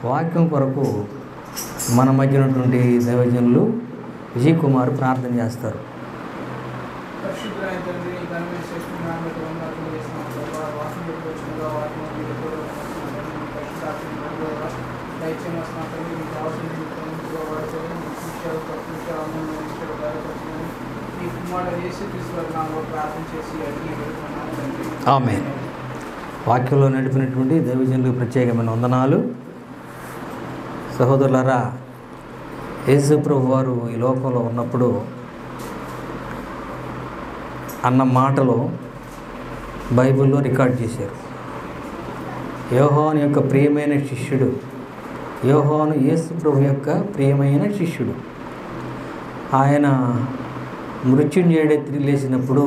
వాక్యం కొరకు మన మధ్య ఉన్నటువంటి దైవజనులు విజయ్ కుమార్ ప్రార్థన చేస్తారు పరిశుద్ధమైన తండ్రి ఈ ఘనమైన శ్రేష్ఠమైన నామములో వందనాలు చేస్తున్నాం ప్రభా. వాక్యం చెప్పి వచ్చినగా వాక్యం మీరు ఎప్పుడూ వస్తున్నారు. మీ పరిశుద్ధాత్మ ప్రభువుగా దయచేసి వస్తున్నాం తండ్రి. మీకు కావాల్సిన మీ ప్రేమతో వాడుకొని మీ శిష్యులు, తత్విషయాలు, ఆనందమైన విషయాలు బయలుపరచమని మీ కుమారుడు యేసుక్రీస్తు వారి నామములో ప్రార్థన చేసి అడిగి వేడుకున్నాను తండ్రి. ఆమేన్. వాక్యంలో నడిపినటువంటి దైవజనులకు ప్రత్యేకమైన వందనాలు సహోదరులారా యేసు ప్రభు వారు ఈ లోకంలో ఉన్నప్పుడు అన్న మాటలు బైబిల్లో రికార్డ్ చేశారు యోహాను యొక్క ప్రియమైన శిష్యుడు యోహాను యేసు ప్రభు యొక్క ప్రియమైన శిష్యుడు ఆయన మృత్యుంజయుడే తిరిగి లేచినప్పుడు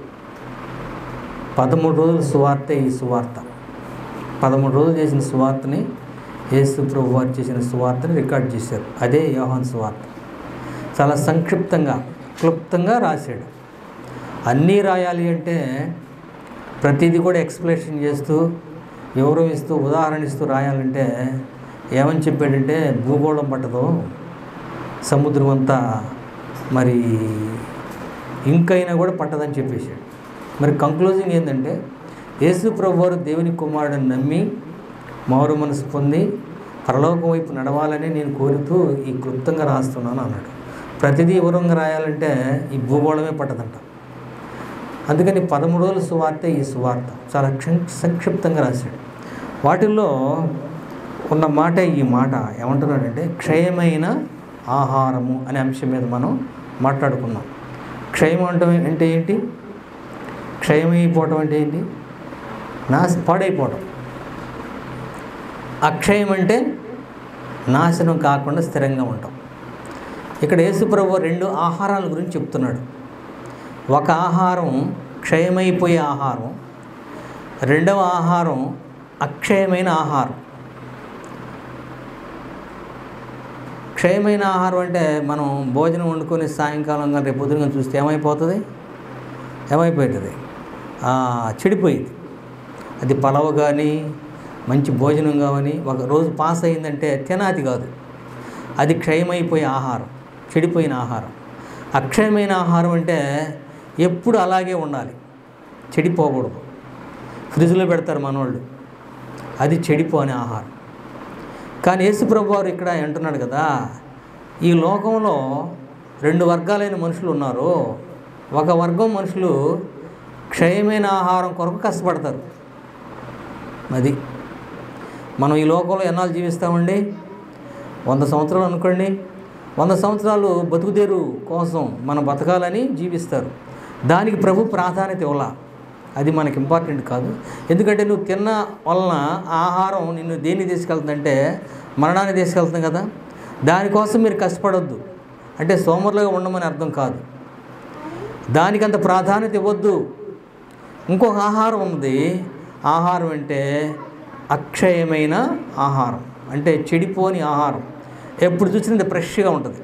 పదమూడు రోజుల సువార్త ఈ సువార్త పదమూడు రోజులు చేసిన సువార్తని యేసు ప్రభు వారు చేసిన సువార్తని రికార్డ్ చేశారు అదే యోహాన్ సువార్త చాలా సంక్షిప్తంగా క్లుప్తంగా రాశాడు అన్నీ రాయాలి అంటే ప్రతిదీ కూడా ఎక్స్ప్లెనేషన్ చేస్తూ వివరం ఇస్తూ ఉదాహరణ ఇస్తూ రాయాలంటే ఏమని చెప్పాడంటే భూగోళం పట్టదు సముద్రం అంతా మరి ఇంకైనా కూడా పట్టదని చెప్పేశాడు మరి కంక్లూజింగ్ ఏంటంటే యేసు ప్రభు వారు దేవుని కుమారుడిని నమ్మి మారు మనసు పొంది పరలోకం వైపు నడవాలని నేను కోరుతూ ఈ క్లుప్తంగా రాస్తున్నాను అన్నాడు ప్రతిదీ వివరంగా రాయాలంటే ఈ భూగోళమే పట్టదంట అందుకని పదమూడు రోజుల సువార్త ఈ సువార్త చాలా క్షం- సంక్షిప్తంగా రాశాడు వాటిల్లో ఉన్న మాట ఈ మాట ఏమంటున్నాడంటే క్షయమైన ఆహారము అనే అంశం మీద మనం మాట్లాడుకున్నాం క్షయం అంటే అంటే ఏంటి క్షయమైపోవటం అంటే ఏంటి నాశ పాడైపోవటం అక్షయం అంటే నాశనం కాకుండా స్థిరంగా ఉంటాం ఇక్కడ యేసుప్రభు రెండు ఆహారాల గురించి చెప్తున్నాడు ఒక ఆహారం క్షయమైపోయే ఆహారం రెండవ ఆహారం అక్షయమైన ఆహారం క్షయమైన ఆహారం అంటే మనం భోజనం వండుకొని సాయంకాలం కానీ రేపు పొద్దున కానీ చూస్తే ఏమైపోతుంది ఏమైపోతుంది ఆ, చెడిపోయింది అది పలవ కానీ మంచి భోజనం కానీ ఒక రోజు పాస్ అయిందంటే తినాది కాదు అది క్షయమైపోయే ఆహారం చెడిపోయిన ఆహారం అక్షయమైన ఆహారం అంటే ఎప్పుడు అలాగే ఉండాలి చెడిపోకూడదు ఫ్రిడ్జ్లో పెడతారు మనోళ్ళు అది చెడిపోని ఆహారం కానీ యేసుప్రభు వారు ఇక్కడ అంటున్నాడు కదా ఈ లోకంలో రెండు వర్గాలైన మనుషులు ఉన్నారు ఒక వర్గం మనుషులు క్షయమైన ఆహారం కొరకు కష్టపడతారు అది మనం ఈ లోకంలో ఎన్నాళ్ళు జీవిస్తామండి వంద సంవత్సరాలు అనుకోండి వంద సంవత్సరాలు బతుకుదేరు కోసం మనం బతకాలని జీవిస్తారు దానికి ప్రభు ప్రాధాన్యత ఇవ్వాల అది మనకి ఇంపార్టెంట్ కాదు ఎందుకంటే నువ్వు తిన్న వలన ఆ ఆహారం నిన్ను దేన్ని తీసుకెళ్తుందంటే మరణాన్ని తీసుకెళ్తుంది కదా దానికోసం మీరు కష్టపడొద్దు అంటే సోమరులుగా ఉండమని అర్థం కాదు దానికి అంత ప్రాధాన్యత ఇవ్వద్దు ఇంకొక ఆహారం ఉంది ఆహారం అంటే అక్షయమైన ఆహారం అంటే చెడిపోని ఆహారం ఎప్పుడు చూసినా ఫ్రెష్గా ఉంటుంది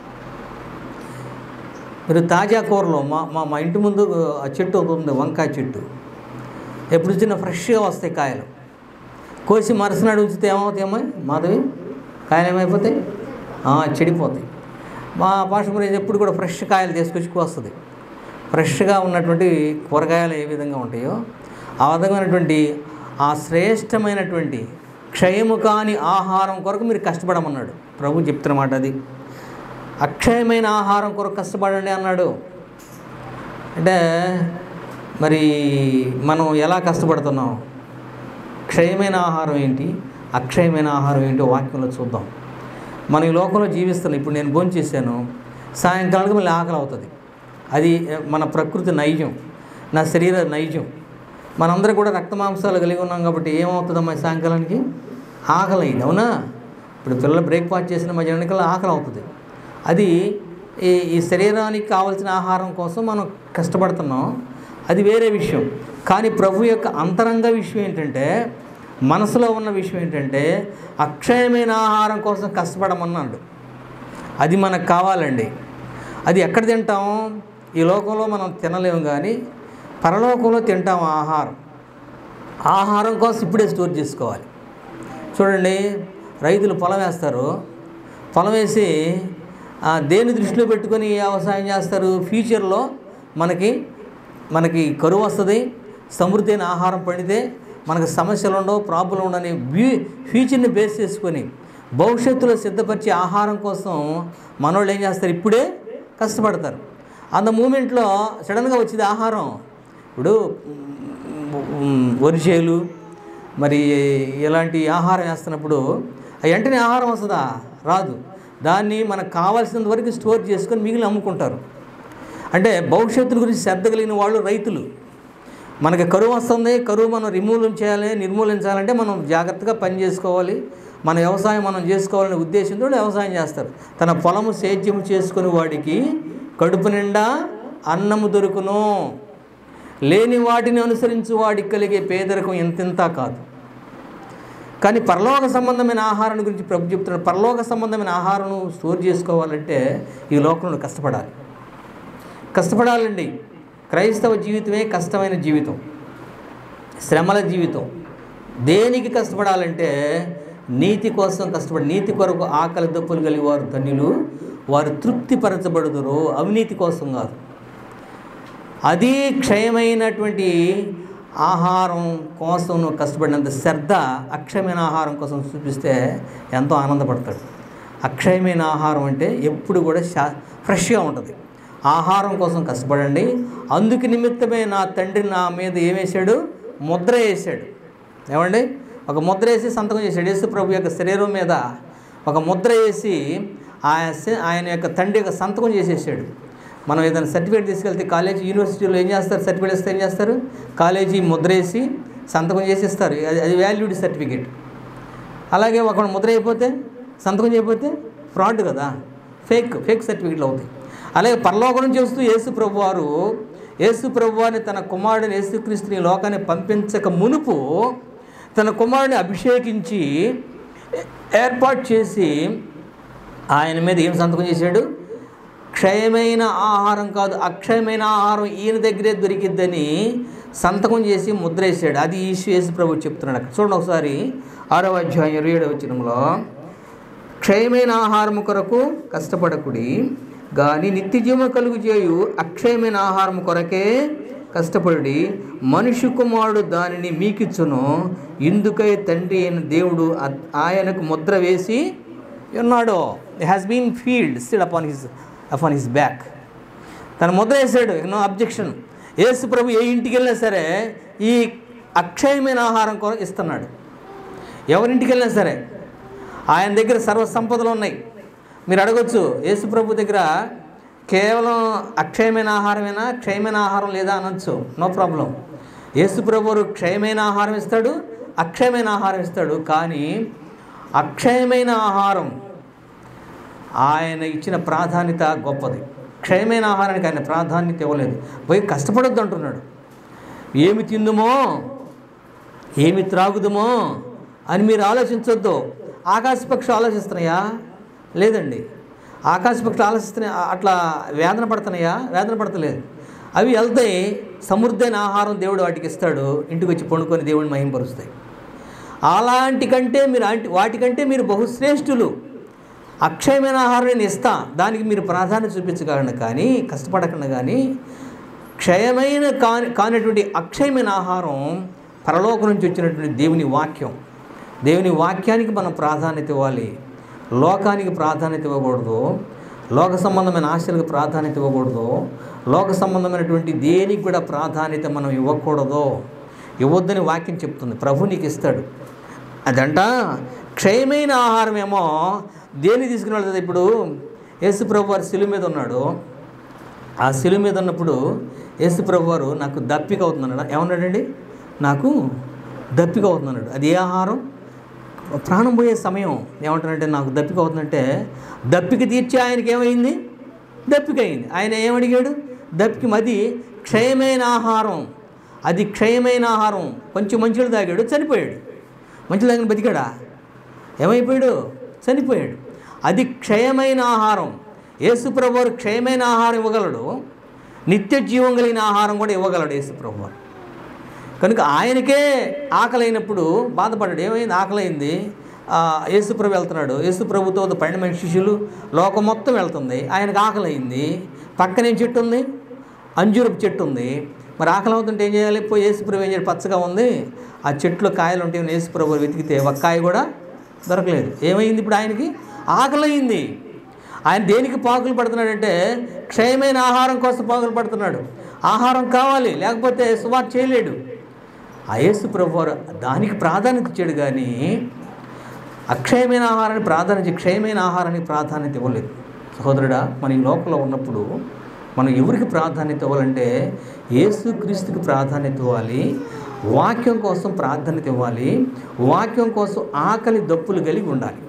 మీరు తాజా కూరలో మా మా మా ఇంటి ముందు ఆ చెట్టు ఒకటి ఉంది వంకాయ చెట్టు ఎప్పుడు చూసినా ఫ్రెష్గా వస్తాయి కాయలు కోసి మరుసనాడు ఉంచితే ఏమవుతాయేమో మాధవి కాయలు ఏమైపోతాయి ఆ, చెడిపోతాయి మా పాషపురి ఎప్పుడు కూడా ఫ్రెష్ కాయలు తీసుకొచ్చి వస్తుంది ఫ్రెష్గా ఉన్నటువంటి కూరగాయలు ఏ విధంగా ఉంటాయో ఆ విధమైనటువంటి ఆ శ్రేష్టమైనటువంటి క్షయము కాని ఆహారం కొరకు మీరు కష్టపడమన్నాడు ప్రభు చెప్తున్నమాట అది అక్షయమైన ఆహారం కొరకు కష్టపడండి అన్నాడు అంటే మరి మనం ఎలా కష్టపడుతున్నాం క్షయమైన ఆహారం ఏంటి అక్షయమైన ఆహారం ఏంటో వాక్యంలో చూద్దాం మనం ఈ లోకంలో జీవిస్తున్నాం ఇప్పుడు నేను భోజనం చేశాను సాయంకాలానికి మళ్ళీ ఆకలి అవుతుంది అది మన ప్రకృతి నైజం నా శరీర నైజం మనందరం కూడా రక్త మాంసాలు కలిగి ఉన్నాం కాబట్టి ఏమవుతుందమ్మా ఈ సాయంకాలానికి ఆకలి అయింది అవునా ఇప్పుడు పిల్లలు బ్రేక్ఫాస్ట్ చేసిన మధ్యాహ్నానికల్లా ఆకలి అవుతుంది అది ఈ ఈ శరీరానికి కావలసిన ఆహారం కోసం మనం కష్టపడుతున్నాం అది వేరే విషయం కానీ ప్రభు యొక్క అంతరంగ విషయం ఏంటంటే మనసులో ఉన్న విషయం ఏంటంటే అక్షయమైన ఆహారం కోసం కష్టపడమన్నాడు అది మనకు కావాలండి అది ఎక్కడ తింటాం ఈ లోకంలో మనం తినలేము కానీ పరలోకంలో తింటాం ఆ ఆహారం ఆహారం కోసం ఇప్పుడే స్టోర్ చేసుకోవాలి చూడండి రైతులు పొలం వేస్తారు పొలం వేసి ఆ, దేని దృష్టిలో పెట్టుకొని వ్యవసాయం చేస్తారు ఫ్యూచర్లో మనకి మనకి కరువు వస్తుంది సమృద్ధి అయిన ఆహారం పండితే మనకు సమస్యలు ఉండవు ప్రాబ్లం ఉండని వ్యూ ఫ్యూచర్ని బేస్ చేసుకొని భవిష్యత్తులో సిద్ధపరిచే ఆహారం కోసం మనోళ్ళు ఏం చేస్తారు ఇప్పుడే కష్టపడతారు అంత మూమెంట్లో సడన్గా వచ్చేది ఆహారం ఇప్పుడు మ్, వరి చేలు మరి ఇలాంటి ఆహారం వేస్తున్నప్పుడు ఆ వెంటనే ఆహారం వస్తుందా రాదు దాన్ని మనకు కావాల్సినంత వరకు స్టోర్ చేసుకొని మిగిలిన అమ్ముకుంటారు అంటే భవిష్యత్తు గురించి శ్రద్ధ కలిగిన వాళ్ళు రైతులు మనకి కరువు వస్తుంది కరువు మనం రిమూవ్ చేయాలి నిర్మూలించాలంటే మనం జాగ్రత్తగా పని చేసుకోవాలి మన వ్యవసాయం మనం చేసుకోవాలనే ఉద్దేశంతో వ్యవసాయం చేస్తారు తన పొలము సేద్యము చేసుకుని వాడికి కడుపు నిండా అన్నము దొరుకును లేని వాటిని అనుసరించి వాడికి కలిగే పేదరికం ఎంతెంత కాదు కానీ పరలోక సంబంధమైన ఆహారం గురించి ప్రభు చెప్తున్నాడు పరలోక సంబంధమైన ఆహారం స్టోర్ చేసుకోవాలంటే ఈ లోకంలో కష్టపడాలి కష్టపడాలండి క్రైస్తవ జీవితమే కష్టమైన జీవితం శ్రమల జీవితం దేనికి కష్టపడాలంటే నీతి కోసం కష్టపడి నీతి కొరకు ఆకలి దప్పులు కలిగి వారు ధన్యులు వారు తృప్తిపరచబడుదురు అవినీతి కోసం కాదు అది క్షయమైనటువంటి ఆహారం కోసం నువ్వు కష్టపడినంత శ్రద్ధ అక్షయమైన ఆహారం కోసం చూపిస్తే ఎంతో ఆనందపడతాడు అక్షయమైన ఆహారం అంటే ఎప్పుడు కూడా శా ఫ్రెష్గా ఉంటుంది ఆహారం కోసం కష్టపడండి అందుకు నిమిత్తమే నా తండ్రి నా మీద ఏమేశాడు ముద్ర వేసాడు ఏమండి ఒక ముద్ర వేసి సంతకం చేశాడు యేసు ప్రభు యొక్క శరీరం మీద ఒక ముద్ర వేసి ఆయన శ- ఆయన యొక్క తండ్రి యొక్క సంతకం చేసేసాడు మనం ఏదైనా సర్టిఫికేట్ తీసుకెళ్తే కాలేజీ యూనివర్సిటీలో ఏం చేస్తారు సర్టిఫికేట్ ఇస్తే ఏం చేస్తారు కాలేజీ ముద్ర వేసి సంతకం చేసి ఇస్తారు అది అది వాల్యూడ్ సర్టిఫికేట్ అలాగే ఒకడు ముద్ర అయిపోతే సంతకం చేయకపోతే ఫ్రాడ్ కదా ఫేక్ ఫేక్ సర్టిఫికెట్లు అవుతాయి అలాగే పరలోకం నుంచి వస్తూ యేసు ప్రభు వారు యేసు ప్రభు వారిని తన కుమారుడిని యేసుక్రీస్తుని ఈ లోకాన్ని పంపించక మునుపు తన కుమారుడిని అభిషేకించి ఏర్పాటు చేసి ఆయన మీద ఏం సంతకం చేశాడు క్షయమైన ఆహారం కాదు అక్షయమైన ఆహారం ఈయన దగ్గరే దొరికిద్దని సంతకం చేసి ముద్ర వేసాడు అది ఈశ్వ యేసు ప్రభు చెప్తున్నాడు అక్కడ చూడండి ఒకసారి ఆరవ అధ్యాయం ఇరవై ఏడవ వచనంలో క్షయమైన ఆహారము కొరకు కష్టపడకుడి కానీ నిత్య జీవం కలుగు చేయు అక్షయమైన ఆహారం కొరకే కష్టపడి మనుషు కుమారుడు దానిని మీకిచ్చును ఇందుకై తండ్రి అయిన దేవుడు అ- ఆయనకు ముద్ర వేసి ఉన్నాడు has been field still upon his upon his back తను ముద్ర వేసాడు నో అబ్జెక్షన్ యేసు ప్రభు ఏ ఇంటికి వెళ్ళినా సరే ఈ అక్షయమైన ఆహారం కొరకు ఇస్తున్నాడు ఎవరింటికి వెళ్ళినా సరే ఆయన దగ్గర సర్వ సంపదలు ఉన్నాయి మీరు అడగొచ్చు యేసు ప్రభు దగ్గర కేవలం అక్షయమైన ఆహారమేనా క్షయమైన ఆహారం లేదా అనొచ్చు నో ప్రాబ్లం యేసు ప్రభు వారు క్షయమైన ఆహారం ఇస్తాడు అక్షయమైన ఆహారం ఇస్తాడు కానీ అక్షయమైన ఆహారం ఆయన ఇచ్చిన ప్రాధాన్యత గొప్పది క్షయమైన ఆహారానికి ఆయన ప్రాధాన్యత ఇవ్వలేదు పోయి కష్టపడొద్దు అంటున్నాడు ఏమి తిందుమో ఏమి త్రాగుదుమో అని మీరు ఆలోచించొద్దు ఆకాశపక్షి ఆలోచిస్తున్నాయా లేదండి ఆకాశపక్షి ఆలోచిస్తున్నాయి అట్లా వేదన పడుతున్నాయా వేదన పడతలేదు అవి వెళ్తాయి సమృద్ధైన ఆహారం దేవుడు వాటికి ఇస్తాడు ఇంటికి వచ్చి పండుకొని దేవుడిని మహింపరుస్తాయి అలాంటి కంటే మీరు అంటి వాటికంటే మీరు బహుశ్రేష్ఠులు అక్షయమైన ఆహారం నేను ఇస్తా దానికి మీరు ప్రాధాన్యత చూపించగలను కానీ కష్టపడకుండా కానీ క్షయమైన కాని కానటువంటి అక్షయమైన ఆహారం పరలోకం నుంచి వచ్చినటువంటి దేవుని వాక్యం దేవుని వాక్యానికి మనం ప్రాధాన్యత ఇవ్వాలి లోకానికి ప్రాధాన్యత ఇవ్వకూడదు లోక సంబంధమైన ఆశలకు ప్రాధాన్యత ఇవ్వకూడదు లోక సంబంధమైనటువంటి దేనికి కూడా ప్రాధాన్యత మనం ఇవ్వకూడదు ఇవ్వద్దని వాక్యం చెప్తుంది ప్రభు నీకు ఇస్తాడు అదంట క్షయమైన ఆహారం ఏమో దేన్ని తీసుకుని వెళ్తుంది ఇప్పుడు యేసు ప్రభు వారు శిలువ మీద ఉన్నాడు ఆ శిలువ మీద ఉన్నప్పుడు యేసు ప్రభు వారు నాకు దప్పిక అవుతుందన్నాడు ఏమన్నాడండి నాకు దప్పిక అవుతుందన్నాడు అది ఏ ఆహారం ప్రాణం పోయే సమయం ఏమంటారంటే నాకు దప్పిక అవుతుందంటే దప్పిక తీర్చి ఆయనకి ఏమైంది దప్పిక అయింది ఆయన ఏమడిగాడు దప్పిక అది క్షయమైన ఆహారం అది క్షయమైన ఆహారం కొంచెం మంచిలు తాగాడు చనిపోయాడు మంచిలు తాగిన బతికాడా ఏమైపోయాడు చనిపోయాడు అది క్షయమైన ఆహారం యేసుప్రభు వారు క్షయమైన ఆహారం ఇవ్వగలడు నిత్య జీవం కలిగిన ఆహారం కూడా ఇవ్వగలడు యేసుప్రభు వారు కనుక ఆయనకే ఆకలి అయినప్పుడు బాధపడ్డాడు ఏమైంది ఆకలి అయింది ఆ, యేసుప్రభు వెళ్తున్నాడు యేసుప్రభుతో పన్నెండు మంది శిష్యులు లోకం మొత్తం వెళ్తుంది ఆయనకు ఆకలి అయింది పక్కన ఏం చెట్టు ఉంది అంజూరపు చెట్టు ఉంది మరి ఆకలి అవుతుంటే ఏం చేయాలి పోయి యేసుప్రభు ఏం చేయాలి పచ్చగా ఉంది ఆ చెట్లో కాయలు ఉంటాయి యేసుప్రభు వెతికితే ఒక్క కాయ కూడా దొరకలేదు ఏమైంది ఇప్పుడు ఆయనకి ఆకలి అయింది ఆయన దేనికి పాకులు పడుతున్నాడంటే క్షయమైన ఆహారం కోసం పాకులు పడుతున్నాడు ఆహారం కావాలి లేకపోతే సుమారు చేయలేడు ఆ యేసు ప్రభు వారు దానికి ప్రాధాన్యత ఇచ్చాడు కానీ అక్షయమైన ఆహారాన్ని ప్రాధాన్యత క్షయమైన ఆహారానికి ప్రాధాన్యత ఇవ్వలేదు సహోదరుడా మన ఈ లోకంలో ఉన్నప్పుడు మనం ఎవరికి ప్రాధాన్యత ఇవ్వాలంటే యేసుక్రీస్తుకి ప్రాధాన్యత ఇవ్వాలి వాక్యం కోసం ప్రాధాన్యత ఇవ్వాలి వాక్యం కోసం ఆకలి దప్పులు కలిగి ఉండాలి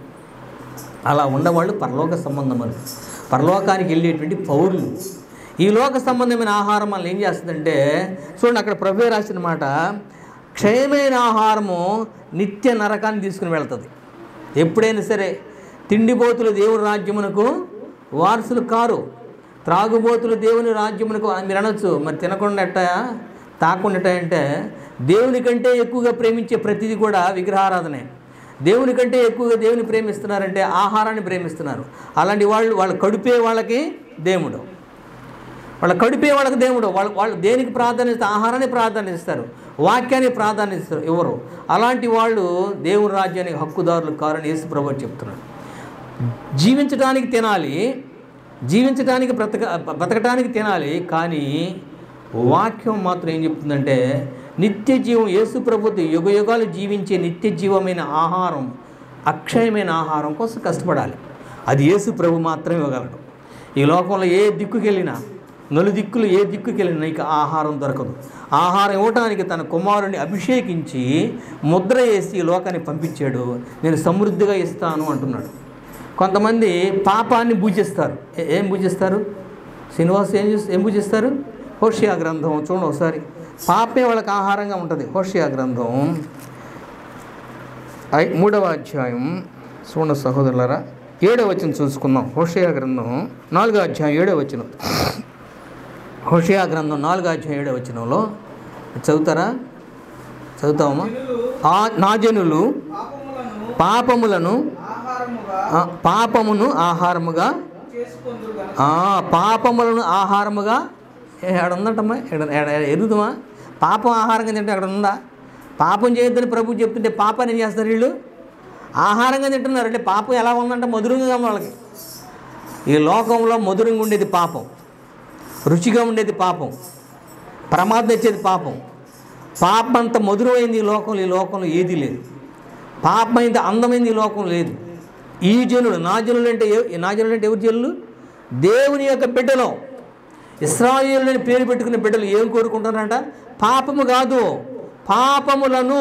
అలా ఉన్నవాళ్ళు పరలోక సంబంధములు పరలోకానికి వెళ్ళేటువంటి పౌరులు ఈ లోక సంబంధమైన ఆహారం మనల్ని ఏం చేస్తుందంటే చూడండి అక్కడ ప్రభు రాసిన మాట క్షయమైన ఆహారము నిత్య నరకాన్ని తీసుకుని వెళ్తుంది ఎప్పుడైనా సరే తిండిపోతులు దేవుని రాజ్యమునకు వారసులు కారు త్రాగుబోతులు దేవుని రాజ్యమునకు మీరు అనొచ్చు మరి తినకుండా ఎట్టా తాకుండా ఎట్టా అంటే దేవుని కంటే ఎక్కువగా ప్రేమించే ప్రతిదీ కూడా విగ్రహారాధనే దేవుని కంటే ఎక్కువగా దేవుని ప్రేమిస్తున్నారంటే ఆహారాన్ని ప్రేమిస్తున్నారు అలాంటి వాళ్ళు వాళ్ళ కడుపే వాళ్ళకి దేవుడు వాళ్ళ కడుపే వాళ్ళకి దేవుడు వాళ్ళు వాళ్ళు దేనికి ప్రాధాన్యత ఆహారాన్ని ప్రాధాన్యత వాక్యాన్ని ప్రాధాన్యత ఇస్తారు ఎవరు అలాంటి వాళ్ళు దేవుని రాజ్యానికి హక్కుదారులు కారని యేసు ప్రభు చెప్తున్నాడు జీవించడానికి తినాలి జీవించడానికి బ్రతక బ్రతకటానికి తినాలి కానీ వాక్యం మాత్రం ఏం చెప్తుందంటే నిత్య జీవం యేసు ప్రభుత్వ యుగ యుగాలు జీవించే నిత్య జీవమైన ఆహారం అక్షయమైన ఆహారం కోసం కష్టపడాలి అది యేసు ప్రభు మాత్రమే ఇవ్వగలడు ఈ లోకంలో ఏ దిక్కుకి వెళ్ళినా నలు దిక్కులు ఏ దిక్కుకి వెళ్ళినా నీకు ఆహారం దొరకదు ఆహారం ఇవ్వటానికి తన కుమారుని అభిషేకించి ముద్ర వేసి ఈ లోకాన్ని పంపించాడు నేను సమృద్ధిగా ఇస్తాను అంటున్నాడు కొంతమంది పాపాన్ని పూజిస్తారు ఏ- ఏం పూజిస్తారు శ్రీనివాస్ ఏం చేస్- ఏం పూజిస్తారు హోషియా గ్రంథం చూడండి ఒకసారి పాపే వాళ్ళకి ఆహారంగా ఉంటుంది హోషియా గ్రంథం ఐ మూడవ అధ్యాయం చూడండి సహోదరులారా ఏడవ వచనం చూసుకుందాం హోషియా గ్రంథం నాలుగో అధ్యాయం ఏడవ వచనం హోషియా గ్రంథం నాలుగో అధ్యాయం ఏడవ వచనంలో చదువుతారా చదువుతామా జనులు ఆ నా జనులు పాపములను పాపములను ఆహారముగా ఆ, పాపమును ఆహారముగా చేసుకొందురు గనుక ఆ, పాపములను ఆహారముగా ఏ, ఎక్కడ ఉందంటమ్మా ఎక్కడ ఎక్కడ ఎరుగుదమా పాపం ఆహారంగా తింటే అక్కడ ఉందా పాపం చేయొద్దని ప్రభు చెప్తుంటే పాపాన్ని ఏం చేస్తారు వీళ్ళు ఆహారంగా తింటున్నారు అంటే పాపం ఎలా ఉందంటే మధురంగా ఉంది వాళ్ళకి ఈ లోకంలో మధురంగా ఉండేది పాపం రుచిగా ఉండేది పాపం ప్రమాదం తెచ్చేది పాపం పాపం అంత మధురమైంది ఈ లోకంలో ఈ లోకంలో ఏదీ లేదు పాపం ఇంత అందమైంది ఈ లోకం లేదు ఈ జనులు నా జనులు అంటే ఎవ- నా జనులు అంటే ఎవరి జనులు దేవుని యొక్క బిడ్డలు ఇస్రాయేలుని పేరు పెట్టుకునే బిడ్డలు ఏం కోరుకుంటారంట పాపము కాదు పాపములను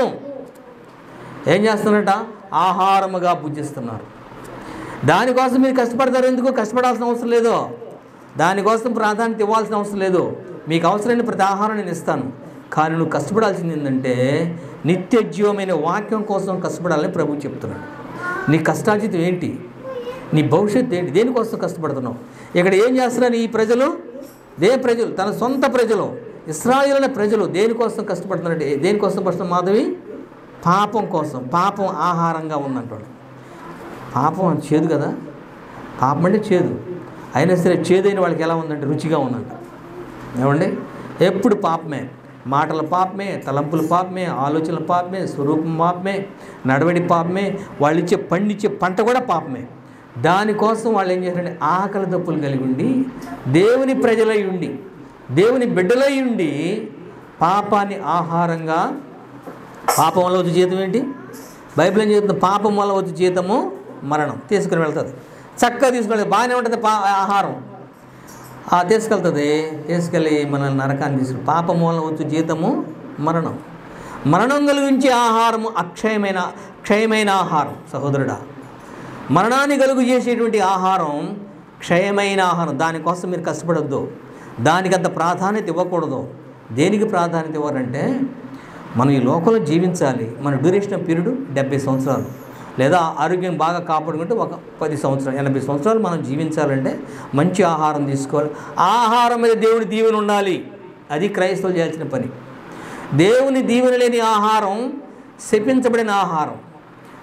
ఏం చేస్తున్నారట ఆహారముగా పూజిస్తున్నారు దానికోసం మీరు కష్టపడతారు ఎందుకు కష్టపడాల్సిన అవసరం లేదు దానికోసం ప్రాధాన్యత ఇవ్వాల్సిన అవసరం లేదు మీకు అవసరమైన ప్రతి ఆహారం నేను ఇస్తాను కానీ నువ్వు కష్టపడాల్సింది ఏంటంటే నిత్య జీవమైన వాక్యం కోసం కష్టపడాలని ప్రభు చెప్తున్నాడు నీ కష్టాజితం ఏంటి నీ భవిష్యత్తు ఏంటి దేనికోసం కష్టపడుతున్నావు ఇక్కడ ఏం చేస్తున్నారు ఈ ప్రజలు దే ప్రజలు తన సొంత ప్రజలు ఇస్రాయేల్ అనే ప్రజలు దేనికోసం కష్టపడుతున్నారంటే దేనికోసం కష్టం మాధవి పాపం కోసం పాపం ఆహారంగా ఉందంటాడు పాపం అది చేదు కదా పాపం అంటే చేదు అయినా సరే చేదైన వాళ్ళకి ఎలా ఉందంటే రుచిగా ఉందంట ఏమండి ఎప్పుడు పాపమే మాటల పాపమే తలంపుల పాపమే ఆలోచనల పాపమే స్వరూపం పాపమే నడవడి పాపమే వాళ్ళు ఇచ్చే పండిచ్చే పంట కూడా పాపమే దానికోసం వాళ్ళు ఏం చేశారంటే ఆకలి దప్పులు కలిగి ఉండి దేవుని ప్రజలై ఉండి దేవుని బిడ్డలై ఉండి పాపాన్ని ఆహారంగా పాపం వల్ల వచ్చే జీతం ఏంటి బైబిల్ ఏం చెప్తుంది పాపం వల్ల వచ్చే జీతము మరణం తీసుకుని వెళ్తుంది చక్కగా తీసుకుని బాగానే ఉంటుంది పా ఆహారం ఆ తీసుకెళ్తుంది తీసుకెళ్ళి మన నరకాన్ని తీసుకు పాపం వల్ల వచ్చే జీతము మరణం మరణం కలిగించే ఆహారము అక్షయమైన క్షయమైన ఆహారం సహోదరుడా మరణాన్ని కలుగు చేసేటువంటి ఆహారం క్షయమైన ఆహారం దానికోసం మీరు కష్టపడద్దు దానికి అంత ప్రాధాన్యత ఇవ్వకూడదు దేనికి ప్రాధాన్యత ఇవ్వాలంటే మనం ఈ లోకంలో జీవించాలి మన డ్యూరేషన్ ఆఫ్ పీరియడ్ డెబ్బై సంవత్సరాలు లేదా ఆరోగ్యం బాగా కాపాడుకుంటే ఒక పది సంవత్సరాలు ఎనభై సంవత్సరాలు మనం జీవించాలంటే మంచి ఆహారం తీసుకోవాలి ఆహారం మీద దేవుని దీవెన ఉండాలి అది క్రైస్తవులు చేయాల్సిన పని దేవుని దీవెన లేని ఆహారం శపించబడిన ఆహారం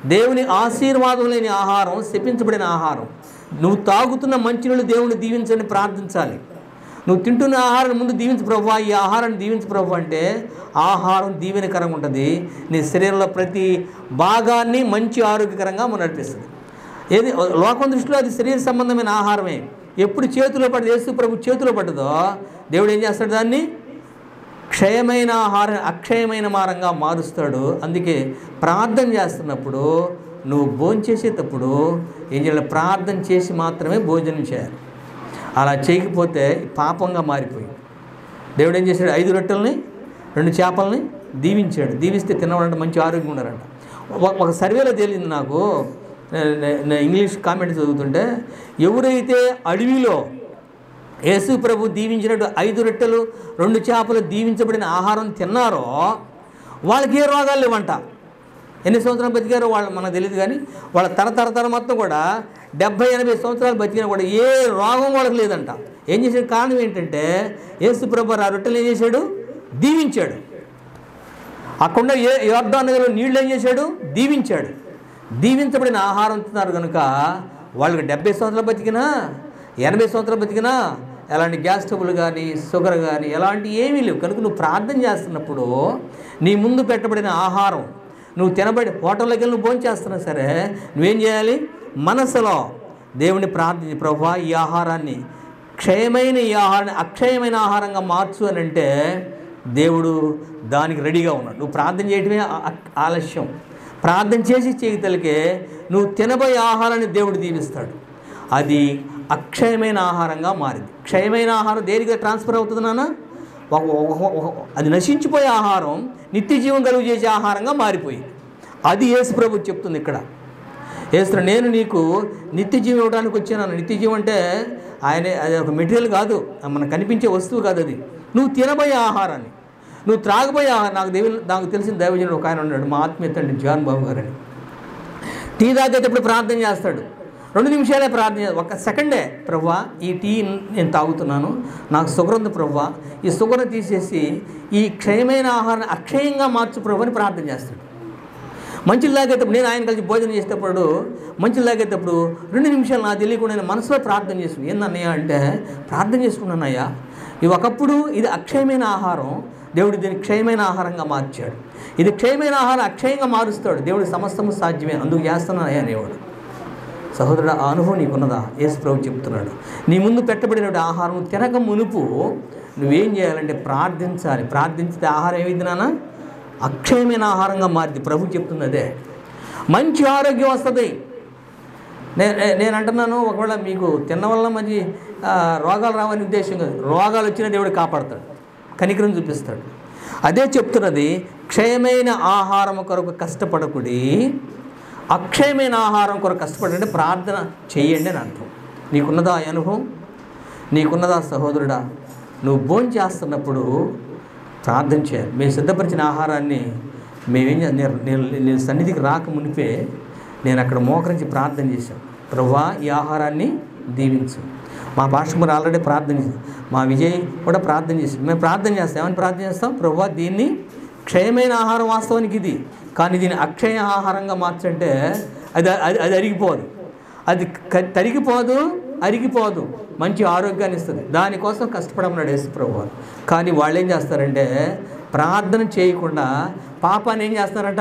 దేవుని ఆశీర్వాదం లేని ఆహారం శపించబడిన ఆహారం నువ్వు తాగుతున్న మంచినీళ్ళు దేవుని దీవించని ప్రార్థించాలి నువ్వు తింటున్న ఆహారం ముందు దీవించు ప్రభు ఈ ఆహారాన్ని దీవించు ప్రభు అంటే ఆహారం దీవెనకరంగా ఉంటుంది నీ శరీరంలో ప్రతి భాగాన్ని మంచి ఆరోగ్యకరంగా మనం నడిపిస్తుంది ఏది లోకం దృష్టిలో అది శరీర సంబంధమైన ఆహారమే ఎప్పుడు చేతిలో పడి యేసు ప్రభు చేతిలో పడ్డదో దేవుడు ఏం చేస్తాడు దాన్ని క్షయమైన ఆహారం అక్షయమైన మారంగా మారుస్తాడు అందుకే ప్రార్థన చేస్తున్నప్పుడు నువ్వు భోజనం చేసేటప్పుడు ఏం చేయాలి ప్రార్థన చేసి మాత్రమే భోజనం చేయాలి అలా చేయకపోతే పాపంగా మారిపోయింది దేవుడు ఏం చేశాడు ఐదు రొట్టెల్ని రెండు చేపల్ని దీవించాడు దీవిస్తే తినవాలంటే మంచి ఆరోగ్యం ఉన్నారంట ఒక- ఒక సర్వేలో తేలింది నాకు నే- నే- నేను ఇంగ్లీష్ కామెంట్ చదువుతుంటే ఎవరైతే అడవిలో యేసు ప్రభు దీవించినట్టు ఐదు రొట్టెలు రెండు చేపలు దీవించబడిన ఆహారం తిన్నారో వాళ్ళకి ఏ రోగాలు లేవంట ఎన్ని సంవత్సరాలు బతికారో వాళ్ళు మనకు తెలియదు కానీ వాళ్ళ తరతర తర మొత్తం కూడా డెబ్బై ఎనభై సంవత్సరాలు బతికినా కూడా ఏ రోగం వాళ్ళకి లేదంట ఏం చేసాడు కారణం ఏంటంటే యేసు ప్రభు ఆ రొట్టెలు ఏం చేశాడు దీవించాడు అక్కడ ఏ యోర్దాన్ నగర్లో నీళ్ళు ఏం చేశాడు దీవించాడు దీవించబడిన ఆహారం తిన్నారు కనుక వాళ్ళకి డెబ్బై సంవత్సరాలు బతికినా ఎనభై సంవత్సరాలు బతికినా ఎలాంటి గ్యాస్ ట్రబుల్ కానీ షుగర్ కానీ ఎలాంటి ఏమీ లేవు కనుక నువ్వు ప్రార్థన చేస్తున్నప్పుడు నీ ముందు పెట్టబడిన ఆహారం నువ్వు తినబడి హోటల్లోకి వెళ్ళి నువ్వు భోజనం చేస్తున్నా సరే నువ్వేం చేయాలి మనసులో దేవుని ప్రార్థించి ప్రభా ఈ ఆహారాన్ని క్షయమైన ఈ ఆహారాన్ని అక్షయమైన ఆహారంగా మార్చు అని అంటే దేవుడు దానికి రెడీగా ఉన్నాడు నువ్వు ప్రార్థన చేయటమే ఆ- ఆ- ఆలస్యం ప్రార్థన చేసి చేయగలిగే నువ్వు తినబోయే ఆహారాన్ని దేవుడు దీవిస్తాడు అది అక్షయమైన ఆహారంగా మారింది క్షయమైన ఆహారం దేనిగా ట్రాన్స్ఫర్ అవుతుంది నాన్న ఒక- ఒక- ఒక- అది నశించిపోయే ఆహారం నిత్య జీవం కలుగు చేసే ఆహారంగా మారిపోయింది అది యేసు ప్రభు చెప్తుంది ఇక్కడ ఏస్తున్న నేను నీకు నిత్య జీవం ఇవ్వడానికి వచ్చాను నిత్య జీవం అంటే ఆయన అది ఒక మెటీరియల్ కాదు మనకు కనిపించే వస్తువు కాదు అది నువ్వు తినబోయే ఆహారాన్ని నువ్వు త్రాగబోయే ఆహారం నాకు దేవి నాకు తెలిసిన దైవజనుడు ఒక ఆయన ఉన్నాడు మా ఆత్మీయ తండ్రి జాన్ బాబు గారని టీ తాగేటప్పుడు ప్రార్థన చేస్తాడు రెండు నిమిషాలే ప్రార్థన చేస్తాడు ఒక సెకండే ప్రవ్వా ఈ టీ నేను తాగుతున్నాను నాకు షుగర్ ఉంది ప్రవ్వా ఈ షుగర్ తీసేసి ఈ క్షయమైన ఆహారాన్ని అక్షయంగా మార్చు ప్రభు అని ప్రార్థన చేస్తాడు మంచులు తాగేటప్పుడు నేను ఆయన కలిసి భోజనం చేసేటప్పుడు మంచులు తాగేటప్పుడు రెండు నిమిషాలు నాకు తెలియకుండా నేను మనసులో ప్రార్థన చేసుకుని ఏందన్నయ్య అంటే ప్రార్థన చేసుకున్నానయ్యా ఇది ఒకప్పుడు ఇది అక్షయమైన ఆహారం దేవుడు దీన్ని క్షయమైన ఆహారంగా మార్చాడు ఇది క్షయమైన ఆహారం అక్షయంగా మారుస్తాడు దేవుడి సమస్తము సాధ్యమే అందుకు చేస్తున్నానయ్యా అనేవాడు సహోదరుడు ఆ అనుభవం నీకున్నదా యేసు ప్రభు చెప్తున్నాడు నీ ముందు పెట్టబడిన ఆహారం తినక మునుపు నువ్వేం చేయాలంటే ప్రార్థించాలి ప్రార్థించితే ఆహారం ఏమైంది నాన్న అక్షయమైన ఆహారంగా మారింది ప్రభు చెప్తుంది అదే మంచి ఆరోగ్యం వస్తుంది నేను నేను అంటున్నాను ఒకవేళ మీకు తిన్న వల్ల మంచి ఆ, రోగాలు రావని ఉద్దేశం కాదు రోగాలు వచ్చిన దేవుడు కాపాడతాడు కనికరం చూపిస్తాడు అదే చెప్తున్నది క్షయమైన ఆహారం కొరకు కష్టపడకుడి అక్షయమైన ఆహారం కొరకు కష్టపడండి ప్రార్థన చేయండి అని అర్థం నీకున్నదా ఆ అనుభవం నీకున్నదా సహోదరుడా నువ్వు భోజనం చేస్తున్నప్పుడు ప్రార్థన చేయాలి మేము సిద్ధపరిచిన ఆహారాన్ని మేమేం చే- నేను నేను నేను సన్నిధికి రాక మునిపే నేను అక్కడ మోకరించి ప్రార్థన చేశాను ప్రభువా ఈ ఆహారాన్ని దీవించు మా పాస్టర్ ఆల్రెడీ ప్రార్థన చేశాం మా విజయ్ కూడా ప్రార్థన చేశాం మేము ప్రార్థన చేస్తాం ఏమని ప్రార్థన చేస్తాం ప్రభువా దీన్ని క్షయమైన ఆహారం వాస్తవానికి ఇది కానీ దీన్ని అక్షయ ఆహారంగా మార్చంటే అది అది అది అరిగిపోదు అది క- తరిగిపోదు అరిగిపోదు మంచి ఆరోగ్యాన్ని ఇస్తుంది దానికోసం కష్టపడమన్నాడు యేసు ప్రభు వారు. కానీ వాళ్ళు ఏం చేస్తారంటే ప్రార్థన చేయకుండా పాపాన్ని ఏం చేస్తారంట